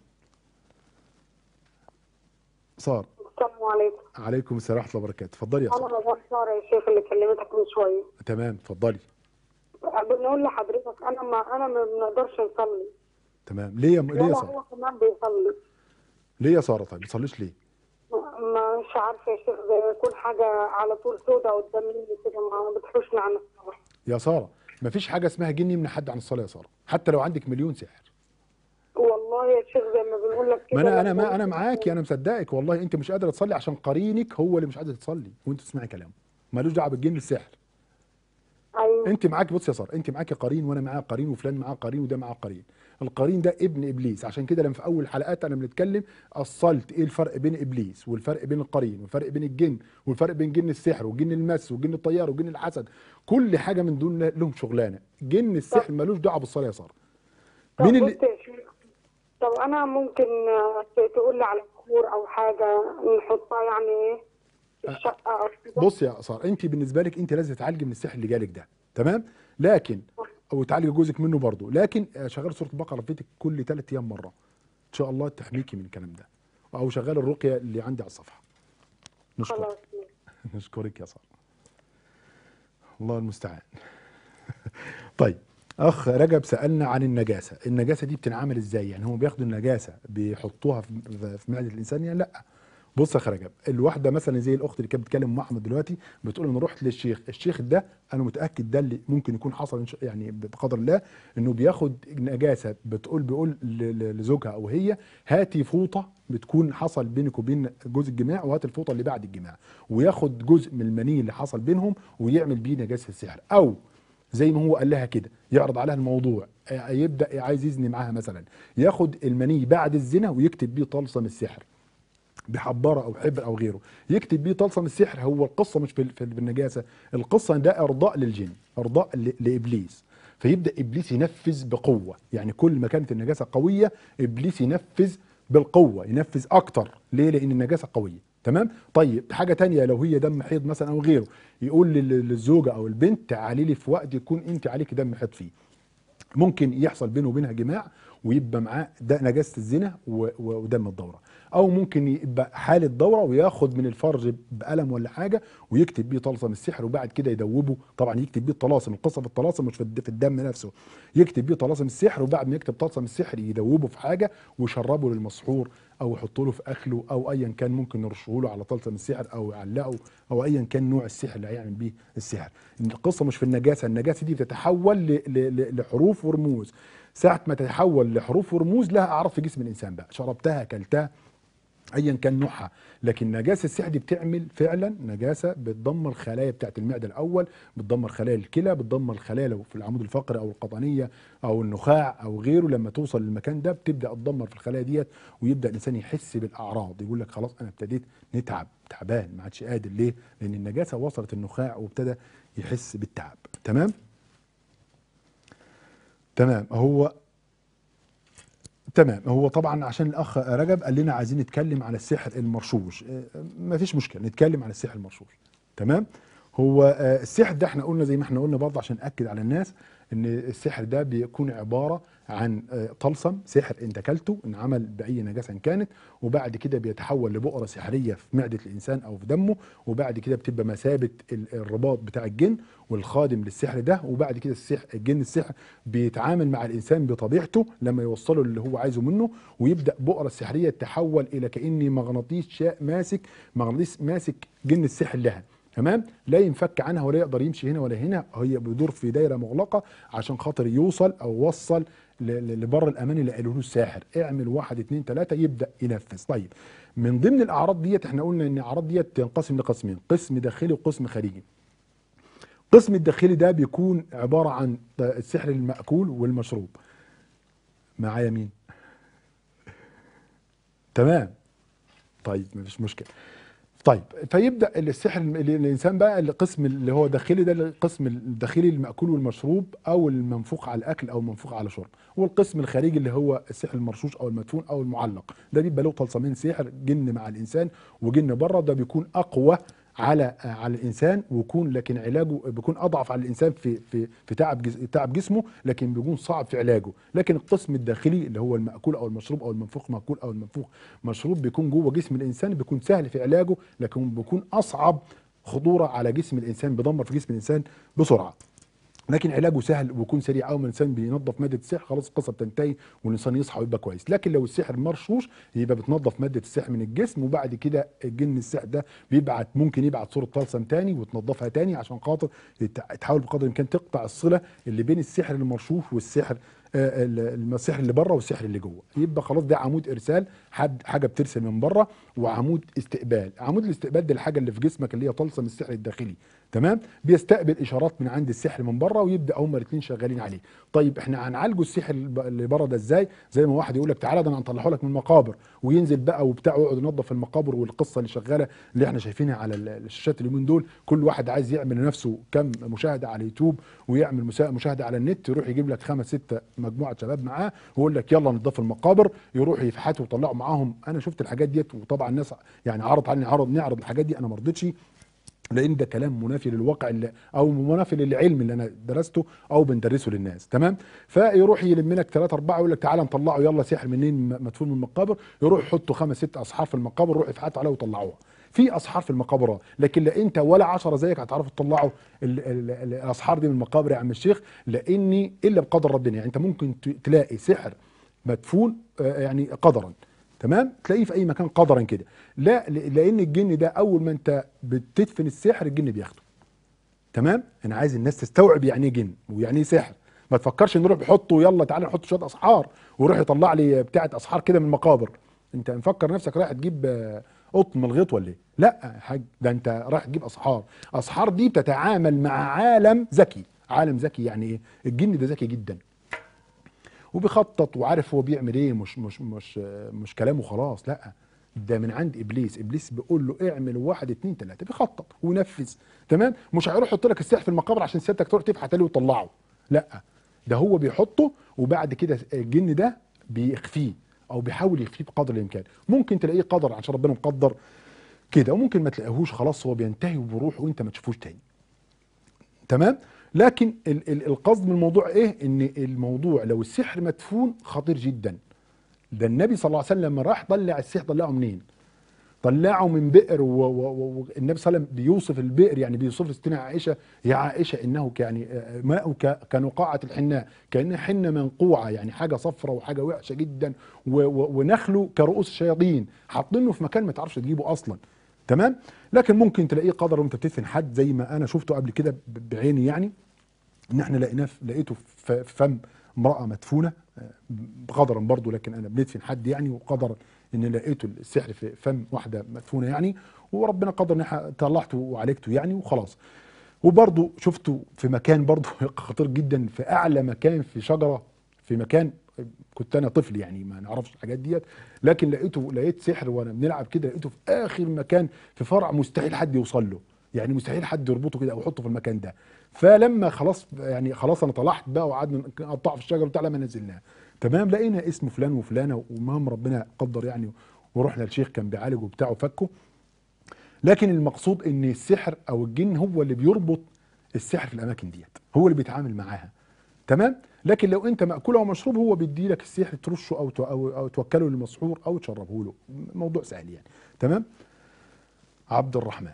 صار السلام عليكم عليكم السلام ورحمه الله وبركاته اتفضلي يا انا صار رضوان ساره يا شيخ اللي كلمتك من شويه تمام اتفضلي بنقول لحضرتك انا ما انا ما بنقدرش نصلي تمام ليه يا م- ليه يا ولا ساره هو كمان بيصلي ليه يا ساره طيب ما تصليش ليه مش عارفه يا شيخ زي يكون حاجه على طول سودة قدام مني كده ما بتحوشني عن الصلاه يا ساره مفيش حاجه اسمها جني من حد عن الصلاه يا ساره حتى لو عندك مليون سحر والله يا شيخ زي ما بنقول لك كده ما انا انا لما ما انا بقول- معاكي انا مصدقك والله انت مش قادره تصلي عشان قرينك هو اللي مش قادر تصلي وانت تسمعي كلامه ملوش دعوه بالجن السحر ايوه انت معاك بص يا ساره انت معاكي قرين وانا معايا قرين وفلان معاه قرين وده معاه قرين القرين ده ابن ابليس عشان كده لما في اول حلقات انا بنتكلم اصلت ايه الفرق بين ابليس والفرق بين القرين والفرق بين الجن والفرق بين جن السحر وجن المس وجن الطيار وجن الحسد كل حاجه من دول لهم شغلانه جن السحر ملوش دعوه بالصلاه يا ساره طب مين بص اللي يا شيخ طب انا ممكن آه، تقول لي على بخور او حاجه نحطها يعني ايه في الشقه او كده بص يا ساره انت بالنسبه لك انت لازم تتعالجي من السحر اللي جالك ده تمام لكن او تعالجي جوزك منه برضه لكن آه، شغال سوره البقره في بيتك كل ثلاث ايام مره ان شاء الله تحميكي من الكلام ده او شغال الرقيه اللي عندي على الصفحه نشكرك خلاص نشكرك يا ساره الله المستعان طيب اخ رجب سالنا عن النجاسه النجاسه دي بتنعمل ازاي يعني هم بياخدوا النجاسه بيحطوها في في معده الانسان يعني لا بص يا اخ رجب الواحده مثلا زي الاخت اللي كانت بتكلم مع احمد دلوقتي بتقول انا رحت للشيخ الشيخ ده انا متاكد ده اللي ممكن يكون حصل إن شاء- يعني بقدر الله انه بياخد نجاسه بتقول بيقول ل- ل- لزوجها او هي هاتي فوطه بتكون حصل بينك وبين جوز الجماع وهات الفوطه اللي بعد الجماع وياخد جزء من المني اللي حصل بينهم ويعمل بيه نجاسه السحر او زي ما هو قال لها كده يعرض عليها الموضوع آه، يبدا عايز يزني معاها مثلا ياخد المني بعد الزنا ويكتب بيه طلسم السحر بحباره او حبر او غيره يكتب بيه طلسم السحر هو القصه مش في في النجاسه القصه إن ده ارضاء للجن ارضاء ل- لابليس فيبدا ابليس ينفذ بقوه يعني كل ما كانت النجاسه قويه ابليس ينفذ بالقوه ينفذ اكتر ليه لان النجاسه قويه تمام طيب حاجه تانية لو هي دم حيض مثلا او غيره يقول لل- للزوجه او البنت تعالي لي في وقت يكون انت عليك دم حيض فيه ممكن يحصل بينه وبينها جماع ويبقى معاه ده نجاسه الزنا و- و- ودم الدوره او ممكن يبقى حاله دوره وياخد من الفرج بقلم ولا حاجه ويكتب بيه طلسم السحر وبعد كده يدوبه طبعا يكتب بيه الطلاسم القصه في الطلاسم مش في الد- في الدم نفسه يكتب بيه طلاسم السحر وبعد ما يكتب طلسم السحر يدوبه في حاجه ويشربه للمسحور او يحطه له في اكله او ايا كان ممكن يرشه له على طلسم السحر او يعلقه او ايا كان نوع السحر اللي هيعمل بيه السحر القصه مش في النجاسه النجاسه دي بتتحول ل- ل- ل- لحروف ورموز ساعه ما تتحول لحروف ورموز لها اعراض في جسم الانسان بقى شربتها اكلتها ايا كان نوعها لكن نجاسه السحر دي بتعمل فعلا نجاسه بتدمر الخلايا بتاعت المعده الاول بتدمر خلايا الكلى بتدمر خلايا لو في العمود الفقري او القطنيه او النخاع او غيره لما توصل للمكان ده بتبدا تدمر في الخلايا ديت ويبدا الانسان يحس بالاعراض يقول لك خلاص انا ابتديت نتعب تعبان ما عادش قادر ليه لان النجاسه وصلت النخاع وابتدى يحس بالتعب تمام تمام هو تمام هو طبعا عشان الاخ رجب قال لنا عايزين نتكلم على السحر المرشوش ما فيش مشكله نتكلم على السحر المرشوش تمام هو آه، السحر ده احنا قلنا زي ما احنا قلنا برضه عشان ناكد على الناس ان السحر ده بيكون عباره عن آه، طلسم سحر انت اكلته انعمل باي نجاسه إن كانت وبعد كده بيتحول لبؤره سحريه في معده الانسان او في دمه وبعد كده بتبقى مثابه ال- الرباط بتاع الجن والخادم للسحر ده وبعد كده السحر الجن السحر بيتعامل مع الانسان بطبيعته لما يوصله اللي هو عايزه منه ويبدا بؤره السحريه تتحول الى كاني مغناطيس شاء ماسك مغناطيس ماسك جن السحر لها تمام لا ينفك عنها ولا يقدر يمشي هنا ولا هنا هي بيدور في دايره مغلقه عشان خاطر يوصل او وصل ل- ل- لبر الامان اللي قاله له الساحر اعمل واحد اتنين تلاته يبدا ينفذ طيب من ضمن الاعراض ديت احنا قلنا ان الاعراض ديت تنقسم لقسمين قسم داخلي وقسم خارجي القسم الداخلي ده بيكون عباره عن السحر المأكول والمشروب معايا مين تمام طيب مفيش مشكله طيب فيبدا السحر الم- الانسان بقى القسم اللي هو داخلي ده القسم الداخلي المأكول والمشروب او المنفوخ على الاكل او المنفوخ على شرب والقسم الخارجي اللي هو السحر المرشوش او المدفون او المعلق ده بيبقى له طلسمين سحر جن مع الانسان وجن بره ده بيكون اقوى على على الانسان ويكون لكن علاجه بيكون اضعف على الانسان في في في تعب جس تعب جسمه لكن بيكون صعب في علاجه لكن القسم الداخلي اللي هو المأكول او المشروب او المنفوخ مأكول او المنفوخ مشروب بيكون جوه جسم الانسان بيكون سهل في علاجه لكن بيكون اصعب خطوره على جسم الانسان بيدمر في جسم الانسان بسرعه لكن علاجه سهل ويكون سريع اول ما الانسان بينظف ماده السحر خلاص القصه بتنتهي والانسان يصحى ويبقى كويس لكن لو السحر مرشوش يبقى بتنظف ماده السحر من الجسم وبعد كده الجن السحر ده بيبعت ممكن يبعت صوره طلسم تاني وتنظفها تاني عشان خاطر يت- تحاول بقدر الامكان تقطع الصله اللي بين السحر المرشوش والسحر آه، ال- السحر اللي بره والسحر اللي جوه يبقى خلاص ده عمود ارسال حد حاجه بترسل من بره وعمود استقبال عمود الاستقبال ده الحاجه اللي في جسمك اللي هي طلسم السحر الداخلي تمام بيستقبل اشارات من عند السحر من بره ويبدا هما الاثنين شغالين عليه طيب احنا هنعالجه السحر الب- اللي بره ده ازاي زي ما واحد يقول لك تعالى ده انا هنطلعه لك من المقابر وينزل بقى وبتاع ويقعد ينظف المقابر والقصه اللي شغاله اللي احنا شايفينها على ال- الشاشات اليومين دول كل واحد عايز يعمل لنفسه كم مشاهده على اليوتيوب ويعمل مسا- مشاهده على النت يروح يجيب لك خمس ستة مجموعه شباب معاه ويقول لك يلا نضف المقابر يروح يفحتوا ويطلعوا معاهم انا شفت الحاجات ديت وطبعا الناس يعني عرض عني عرض نعرض الحاجات دي انا ما رضيتش لان ده كلام منافي للواقع اللي او منافي للعلم اللي انا درسته او بندرسه للناس تمام فيروح يلم لك ثلاثة أربعة يقول لك تعالى نطلعه يلا سحر منين م- مدفون من المقابر يروح يحطوا خمس ست أصحاب في المقابر يروح يفحتوا عليها ويطلعوها في أصحاب في المقابر آه، لكن لا أنت ولا عشرة زيك هتعرفوا تطلعوا ال- ال- ال- الأصحاب دي من المقابر يا عم الشيخ لأني إلا بقدر ربنا يعني أنت ممكن ت- تلاقي سحر مدفون آه، يعني قدرا تمام تلاقيه في اي مكان قدرا كده لا ل- لان الجن ده اول ما انت بتدفن السحر الجن بياخده تمام انا عايز الناس تستوعب يعني ايه جن ويعني ايه سحر ما تفكرش نروح نحطه يلا تعالى نحط شويه اسحار ويروح يطلع لي بتاعه اسحار كده من المقابر انت مفكر نفسك رايح تجيب آه، قطن من الغيط ولا ايه لا يا حاج ده انت رايح تجيب اسحار اسحار دي بتتعامل مع عالم ذكي عالم ذكي يعني ايه الجن ده ذكي جدا وبيخطط وعارف هو بيعمل ايه مش مش مش مش كلامه خلاص لا ده من عند ابليس ابليس بيقول له اعمل واحد اتنين تلاته بيخطط وينفذ تمام مش هيروح يحط لك السحر في المقابر عشان سيادتك تروح تفحت عليه وتطلعه لا ده هو بيحطه وبعد كده الجن ده بيخفيه او بيحاول يخفيه بقدر الامكان ممكن تلاقيه قدر عشان ربنا مقدر كده وممكن ما تلاقيهوش خلاص هو بينتهي وبيروح وانت ما تشوفوش تاني تمام لكن ال ال القصد من الموضوع ايه ان الموضوع لو السحر مدفون خطير جدا ده النبي صلى الله عليه وسلم لما راح طلع السحر طلعه منين طلعه من بئر والنبي صلى الله عليه وسلم بيوصف البئر يعني بيوصف لستنا عائشه يا عائشه انه يعني آه، ماء ك- كنقاعه الحناء كانها حنه منقوعه يعني حاجه صفرة وحاجه وحشه جدا و- و- ونخله كرؤوس الشياطين حاطينه في مكان ما تعرفش تجيبه اصلا تمام لكن ممكن تلاقيه قدر وانت بتدفن حد زي ما انا شفته قبل كده ب- بعيني يعني ان احنا لقيناه في- لقيته في في فم امراه مدفونه آه، قدرا برضو لكن انا بندفن حد يعني وقدرا ان لقيته السحر في فم واحده مدفونه يعني وربنا قدر ان إحنا طلعته وعالجته يعني وخلاص وبرضو شفته في مكان برضو خطير جدا في اعلى مكان في شجره في مكان كنت انا طفل يعني ما نعرفش الحاجات ديت لكن لقيته لقيت سحر وانا بنلعب كده لقيته في اخر مكان في فرع مستحيل حد يوصل له يعني مستحيل حد يربطه كده او يحطه في المكان ده فلما خلاص يعني خلاص انا طلعت بقى وقعدنا نقطع في الشجره بتاع لما نزلناه تمام لقينا اسم فلان وفلانه ومهم ربنا قدر يعني ورحنا للشيخ كان بيعالج وبتاع وفكه لكن المقصود ان السحر او الجن هو اللي بيربط السحر في الاماكن ديت هو اللي بيتعامل معاها تمام لكن لو انت ماكول او مشروب هو بيدي لك السحر ترشه او تو- او, أو توكله للمسحور او تشربه له موضوع سهل يعني تمام عبد الرحمن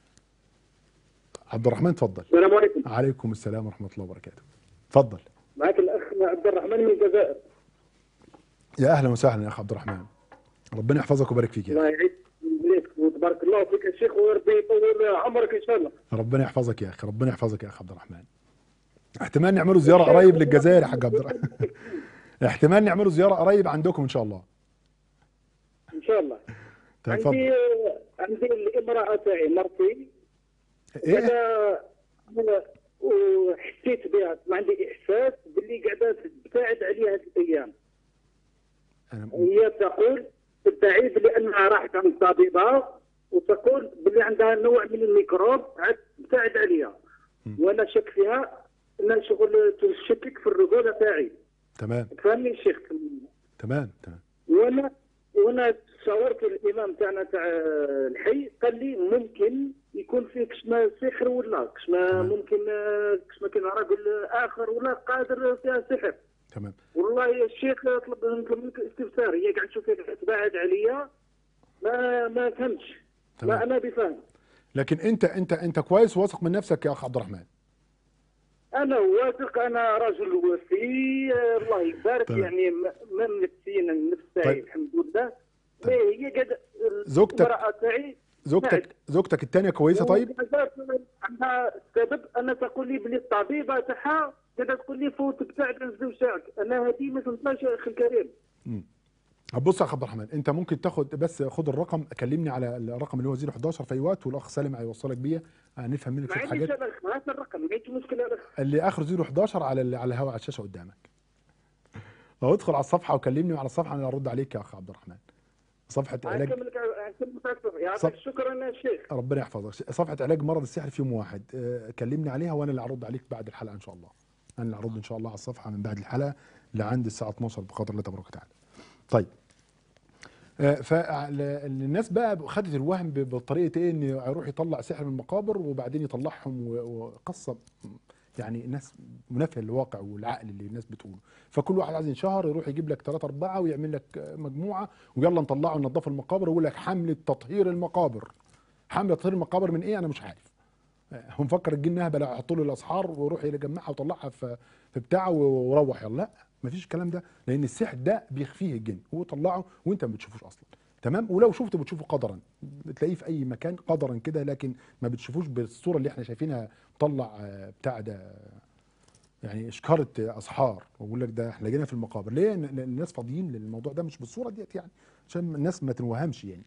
عبد الرحمن اتفضل السلام عليكم عليكم السلام ورحمه الله وبركاته اتفضل معك الاخ عبد الرحمن من الجزائر يا اهلا وسهلا يا اخ عبد الرحمن ربنا يحفظك ويبارك فيك يا الله يعيد بلادك وتبارك الله فيك يا شيخ وربي يطول عمرك ان شاء الله ربنا يحفظك يا اخي ربنا يحفظك يا اخ عبد الرحمن احتمال نعملوا زياره قريب للجزائر يا حاج عبد الرحمن احتمال نعملوا زياره قريب عندكم ان شاء الله ان شاء الله طيب عندي اتفضل عندي الامراه تاعي مرتي ايه انا انا وحسيت بها ما عندي احساس باللي قاعده تبتعد عليها هذه الايام أنا هي تقول تدعي بلي انها راحت عند طبيبه وتقول بلي عندها نوع من الميكروب عاد تبتعد عليها وانا شك فيها انها شغل تشكك في الرجوله تاعي تمام فهمني الشيخ تمام تمام وانا وانا تصورت الامام تاعنا تاع الحي قال لي ممكن يكون فيه كشما سحر ولا كشما تمام. ممكن آه، كشما كان رجل اخر ولا قادر فيها سحر تمام والله يا الشيخ طلب منك استفسار هي قاعد تشوف تبعد عليا ما ما فهمتش تمام. ما انا بفهم لكن انت انت انت كويس واثق من نفسك يا اخ عبد الرحمن انا واثق انا رجل وفي آه، الله يبارك تمام. يعني م- من نفسيا النفس تاعي طيب. الحمد لله طيب. هي قد زوجتك- المرأة تاعي زوجتك زوجتك الثانيه كويسه طيب وقعدت عندها سبب انا تقول لي بلي الطبيبه تاعها قاعده تقول لي فوت ابتعد عن زوجتك انا هذه ما فهمتهاش يا اخي الكريم بص يا اخ عبد الرحمن انت ممكن تاخد بس خد الرقم كلمني على الرقم اللي هو 011 في اي وقت والاخ سالم هيوصلك بيه هنفهم منك ما شويه عنديش حاجات انا هذا الرقم ما عنديش مشكله أنا. اللي اخره 011 على ال- على الهواء على الشاشه قدامك او ادخل على الصفحه وكلمني على الصفحه انا ارد عليك يا اخ عبد الرحمن صفحه علاج أكمل أكمل متأسف. يعطيك صف- شكرا يا شيخ ربنا يحفظك صفحه علاج مرض السحر في يوم واحد آه، كلمني عليها وانا اللي هرد عليك بعد الحلقه ان شاء الله انا اللي هرد ان شاء الله على الصفحه من بعد الحلقه لعند الساعه 12 بقدر الله تبارك وتعالى طيب فالناس بقى خدت الوهم ب- بطريقه ايه ان يروح يطلع سحر من المقابر وبعدين يطلعهم و- وقصه يعني الناس منافيه للواقع والعقل اللي الناس بتقوله فكل واحد عايز ينشهر يروح يجيب لك ثلاثة أربعة ويعمل لك مجموعة ويلا نطلعوا ننظفوا المقابر ويقول لك حملة تطهير المقابر حملة تطهير المقابر من إيه أنا مش عارف هو مفكر الجن اهبل يحطوا له الاسحار ويروح يجمعها ويطلعها في في بتاعه وروح يلا لا مفيش الكلام ده لان السحر ده بيخفيه الجن هو طلعه وانت ما بتشوفوش اصلا تمام ولو شفته بتشوفه قدرا بتلاقيه في اي مكان قدرا كده لكن ما بتشوفوش بالصوره اللي احنا شايفينها طلع آه، بتاع ده يعني اشكاره اسحار واقول لك ده احنا لقينا في المقابر ليه لأن- لأن الناس فاضيين للموضوع ده مش بالصوره ديت يعني عشان الناس ما تنوهمش يعني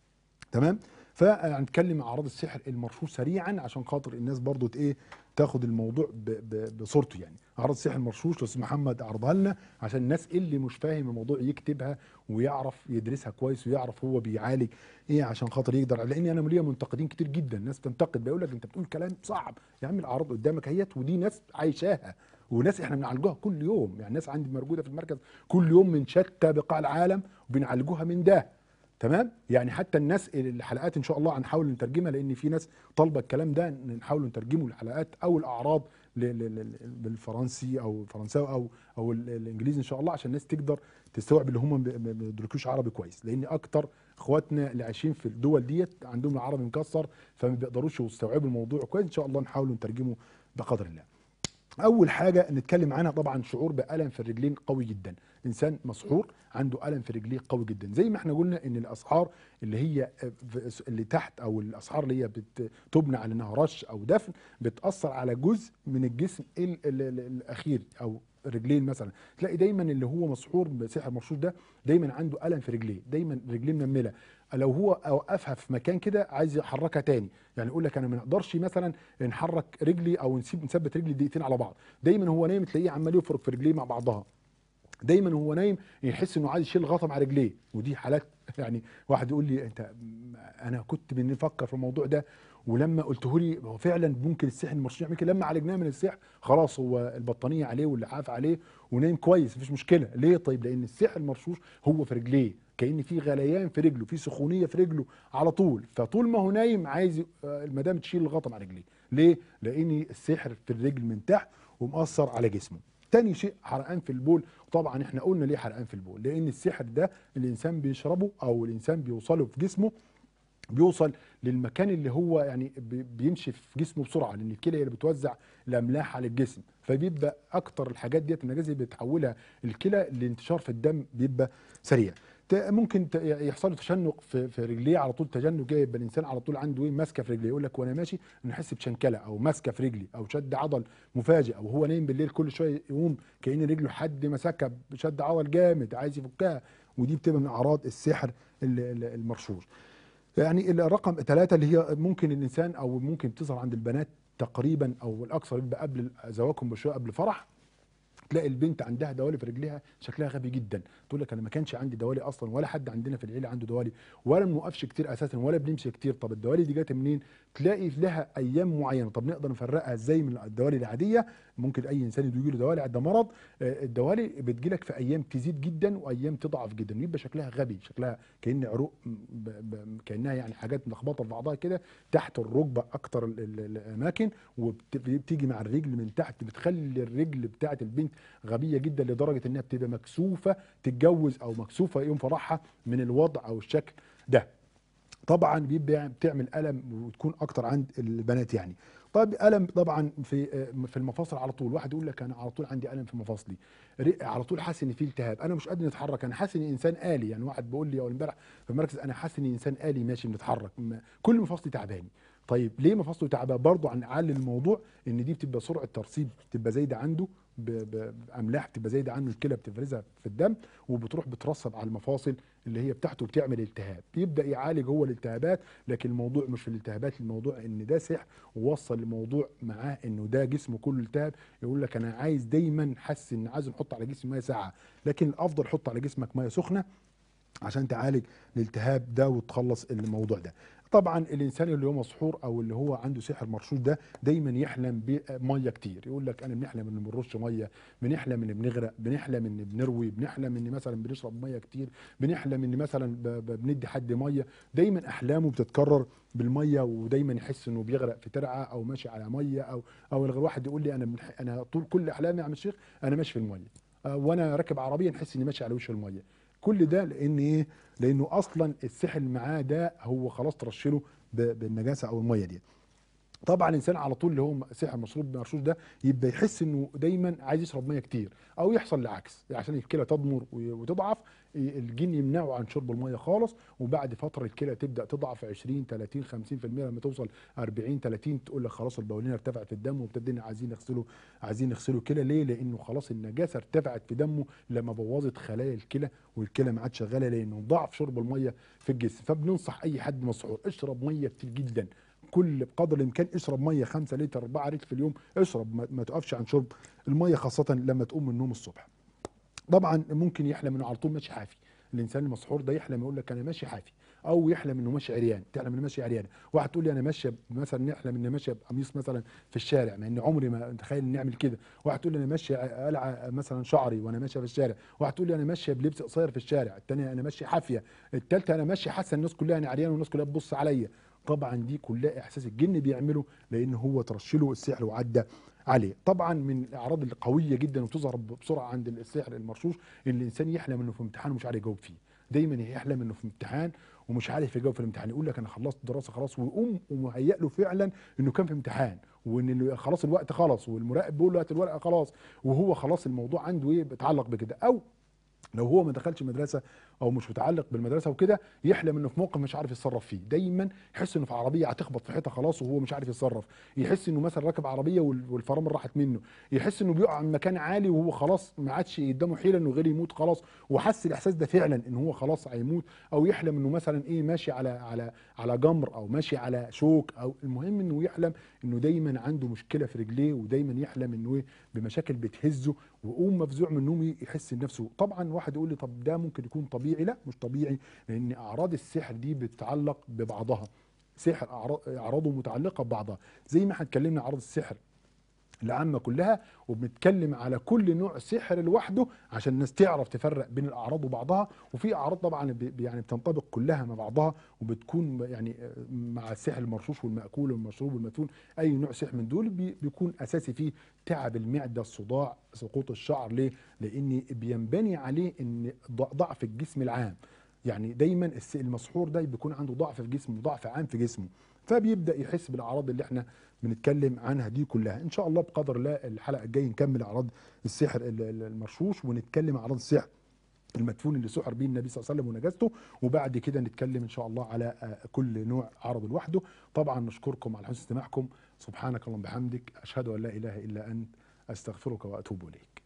تمام فهنتكلم عن اعراض السحر المرشوش سريعا عشان خاطر الناس برضو ت- ايه تاخد الموضوع ب- ب- بصورته يعني اعراض السحر المرشوش الاستاذ محمد عرضها لنا عشان الناس اللي مش فاهم الموضوع يكتبها ويعرف يدرسها كويس ويعرف هو بيعالج ايه عشان خاطر يقدر لان انا ليا منتقدين كتير جدا ناس تنتقد بيقول لك انت بتقول كلام صعب يا عم الاعراض قدامك اهيت ودي ناس عايشاها وناس احنا بنعالجوها كل يوم يعني ناس عندي موجوده في المركز كل يوم من شتى بقاع العالم وبنعالجوها من ده تمام يعني حتى الناس الحلقات ان شاء الله هنحاول نترجمها لان في ناس طالبه الكلام ده نحاول نترجمه الحلقات او الاعراض ل- ل- ل- بالفرنسي او فرنساوي او او ال- الانجليزي ان شاء الله عشان الناس تقدر تستوعب اللي هم ما ما بيدركوش عربي كويس لان اكتر اخواتنا اللي عايشين في الدول ديت عندهم العربي مكسر فما بيقدروش يستوعبوا الموضوع كويس ان شاء الله نحاول نترجمه بقدر الله اول حاجه نتكلم عنها طبعا شعور بالم في الرجلين قوي جدا انسان مسحور عنده الم في رجليه قوي جدا زي ما احنا قلنا ان الاسحار اللي هي في- اللي تحت او الاسحار اللي هي بت- تبنى على انها رش او دفن بتاثر على جزء من الجسم ال ال ال الاخير او الرجلين مثلا تلاقي دايما اللي هو مسحور بسحر مرشوش ده دايما عنده الم في رجليه دايما رجليه منمله لو هو اوقفها في مكان كده عايز يحركها تاني يعني يقول لك انا ما نقدرش مثلا نحرك رجلي او نسيب نثبت رجلي دقيقتين على بعض دايما هو نايم تلاقيه عمال يفرك في رجليه مع بعضها دايما هو نايم يحس انه عايز يشيل غطا مع رجليه ودي حالات يعني واحد يقول لي انت انا كنت بنفكر في الموضوع ده ولما قلته لي هو فعلا ممكن السحر المرشوش يعمل كده لما عالجناه من السحر خلاص هو البطانيه عليه واللحاف عليه ونايم كويس مفيش مشكله ليه طيب لان السحر المرشوش هو في رجليه كان في غليان في رجله في سخونيه في رجله على طول فطول ما هو نايم عايز ي- آه، المدام تشيل الغطا مع رجليه ليه لان السحر في الرجل من تحت ومأثر على جسمه تاني شيء حرقان في البول طبعا احنا قلنا ليه حرقان في البول لان السحر ده الانسان بيشربه او الانسان بيوصله في جسمه بيوصل للمكان اللي هو يعني بي- بيمشي في جسمه بسرعه لان الكلى هي اللي بتوزع الاملاح على الجسم فبيبقى اكتر الحاجات ديت النجاسه اللي بتحولها الكلى لانتشار في الدم بيبقى سريع ت- ممكن ت- يحصل له تشنق في, في رجليه على طول تجنق جاي يبقى الانسان على طول عنده ايه ماسكه في رجليه يقول لك وانا ماشي نحس بشنكله او ماسكه في رجلي او شد عضل مفاجئ او هو نايم بالليل كل شويه يقوم كأن رجله حد مسكها بشد عضل جامد عايز يفكها ودي بتبقى من اعراض السحر ال- ال- المرشوش يعني الرقم ثلاثة اللي هي ممكن الإنسان أو ممكن بتظهر عند البنات تقريبا أو الأكثر بيبقى قبل زواجهم بشوية قبل فرح تلاقي البنت عندها دوالي في رجليها شكلها غبي جدا تقول لك انا ما كانش عندي دوالي اصلا ولا حد عندنا في العيله عنده دوالي ولا بنوقفش كتير اساسا ولا بنمشي كتير طب الدوالي دي جت منين تلاقي لها ايام معينه طب نقدر نفرقها ازاي من الدوالي العاديه ممكن اي انسان يجي له دوالي ده مرض آه، الدوالي بتجيلك في ايام تزيد جدا وايام تضعف جدا ويبقى شكلها غبي شكلها كان عروق ب... ب... كانها يعني حاجات ملخبطه في بعضها كده تحت الركبه اكتر ال... ال... الاماكن وبتيجي مع الرجل من تحت بتخلي الرجل بتاعه البنت غبيه جدا لدرجه انها بتبقى مكسوفه تتجوز او مكسوفه يوم فرحها من الوضع او الشكل ده طبعا بيبقى بتعمل الم وتكون اكتر عند البنات يعني طيب الم طبعا في آه، في المفاصل على طول واحد يقول لك انا على طول عندي الم في مفاصلي رئ- على طول حاسس ان في التهاب انا مش قادر اتحرك انا حاسس اني انسان آلي يعني واحد بيقول لي اول امبارح في المركز انا حاسس اني انسان آلي ماشي بنتحرك م- كل مفاصلي تعباني طيب ليه مفاصله تعبان برضه عن اعلى الموضوع ان دي بتبقى سرعه ترسيب بتبقى زايده عنده ب- ب- باملاح بتبقى زايده عنه الكلى بتفرزها في الدم وبتروح بترسب على المفاصل اللي هي بتاعته بتعمل التهاب يبدا يعالج هو الالتهابات لكن الموضوع مش في الالتهابات الموضوع ان ده سحر ووصل الموضوع معاه انه ده جسمه كله التهاب يقول لك انا عايز دايما حاسس ان عايز نحط على جسمي ميه ساقعه لكن الافضل حط على جسمك ميه سخنه عشان تعالج الالتهاب ده وتخلص الموضوع ده طبعا الانسان اللي هو مسحور او اللي هو عنده سحر مرشود ده دايما يحلم بميه كتير يقول لك انا بنحلم ان بنرش ميه بنحلم ان بنغرق بنحلم ان بنروي بنحلم ان مثلا بنشرب ميه كتير بنحلم ان مثلا ب- ب- بندي حد ميه دايما احلامه بتتكرر بالميه ودايما يحس انه بيغرق في ترعه او ماشي على ميه او او الغير واحد يقول لي انا من انا طول كل احلامي يا عم الشيخ انا ماشي في الميه آه، وانا راكب عربيه نحس اني ماشي على وش الميه كل ده لان ايه لانه اصلا السحر اللي معاه ده هو خلاص ترشله ب- بالنجاسه او الميه دي طبعا الانسان على طول اللي هو سحر مشروب مرشوش ده يبقى يحس انه دايما عايز يشرب ميه كتير او يحصل العكس عشان الكلى تضمر و- وتضعف ي- الجن يمنعه عن شرب الميه خالص وبعد فتره الكلى تبدا تضعف 20 30 50% لما توصل 40 30 تقول لك خلاص البوليه ارتفعت في الدم وابتدينا عايزين نغسله عايزين نغسله كلى ليه؟ لانه خلاص النجاسه ارتفعت في دمه لما بوظت خلايا الكلى والكلى ما عادش شغاله لانه ضعف شرب الميه في الجسم فبننصح اي حد مسحور اشرب ميه كتير جدا كل بقدر الامكان اشرب ميه 5 لتر 4 لتر في اليوم اشرب ما, ما تقفش عن شرب الميه خاصه لما تقوم من النوم الصبح طبعا ممكن يحلم انه على طول ماشي حافي الانسان المسحور ده يحلم يقول لك انا ماشي حافي او يحلم انه ماشي عريان تحلم انه ماشي عريان واحد تقول لي انا ماشيه مثلا يحلم اني ماشيه بقميص مثلا في الشارع مع ان عمري ما اتخيل اني اعمل كده واحد تقول لي انا ماشيه قلعه مثلا شعري وانا ماشيه في الشارع واحد تقول لي انا ماشيه بلبس قصير في الشارع الثانيه انا ماشيه حافيه الثالثه انا ماشيه حاسه الناس كلها انا عريان والناس كلها بتبص عليا طبعا دي كلها احساس الجن بيعمله لان هو ترشله السحر وعدى عليه طبعا من الاعراض القويه جدا وبتظهر بسرعه عند السحر المرشوش ان الانسان يحلم انه في امتحان ومش عارف يجاوب فيه دايما يحلم انه في امتحان ومش عارف يجاوب في الامتحان يقول لك انا خلصت دراسه خلاص ويقوم ومهيأ له فعلا انه كان في امتحان وان ال- خلاص الوقت خلص والمراقب بيقول له هات الورقه خلاص وهو خلاص الموضوع عنده ايه بيتعلق بكده او لو هو ما دخلش مدرسه او مش متعلق بالمدرسه وكده يحلم انه في موقف مش عارف يتصرف فيه دايما يحس انه في عربيه هتخبط في حيطه خلاص وهو مش عارف يتصرف يحس انه مثلا راكب عربيه وال- والفرامل راحت منه يحس انه بيقع من مكان عالي وهو خلاص ما عادش قدامه حيله انه غير يموت خلاص وحس الاحساس ده فعلا ان هو خلاص هيموت او يحلم انه مثلا ايه ماشي على على على جمر او ماشي على شوك او المهم انه يحلم انه دايما عنده مشكله في رجليه ودايما يحلم انه ايه بمشاكل بتهزه ويقوم مفزوع من النوم يحس بنفسه طبعا واحد يقول لي طب ده ممكن يكون طبيعي لا مش طبيعي لان اعراض السحر دي بتتعلق ببعضها سحر أعراض- اعراضه متعلقه ببعضها زي ما احنا اتكلمنا عن اعراض السحر العامة كلها وبنتكلم على كل نوع سحر لوحده عشان الناس تعرف تفرق بين الأعراض وبعضها وفي أعراض طبعا ب- يعني بتنطبق كلها مع بعضها وبتكون يعني مع السحر المرشوش والمأكول والمشروب والمدفون أي نوع سحر من دول بي- بيكون أساسي فيه تعب المعدة الصداع سقوط الشعر ليه؟ لأن بينبني عليه إن ض- ضعف الجسم العام يعني دايما الس- المسحور ده بيكون عنده ضعف في جسمه ضعف عام في جسمه فبيبدا يحس بالاعراض اللي احنا بنتكلم عنها دي كلها ان شاء الله بقدر الله الحلقه الجايه نكمل اعراض السحر ال- ال- المرشوش ونتكلم عن اعراض السحر المدفون اللي سحر به النبي صلى الله عليه وسلم ونجاسته وبعد كده نتكلم ان شاء الله على آه، كل نوع عرض لوحده طبعا نشكركم على حسن استماعكم سبحانك اللهم وبحمدك اشهد ان لا اله الا انت استغفرك واتوب اليك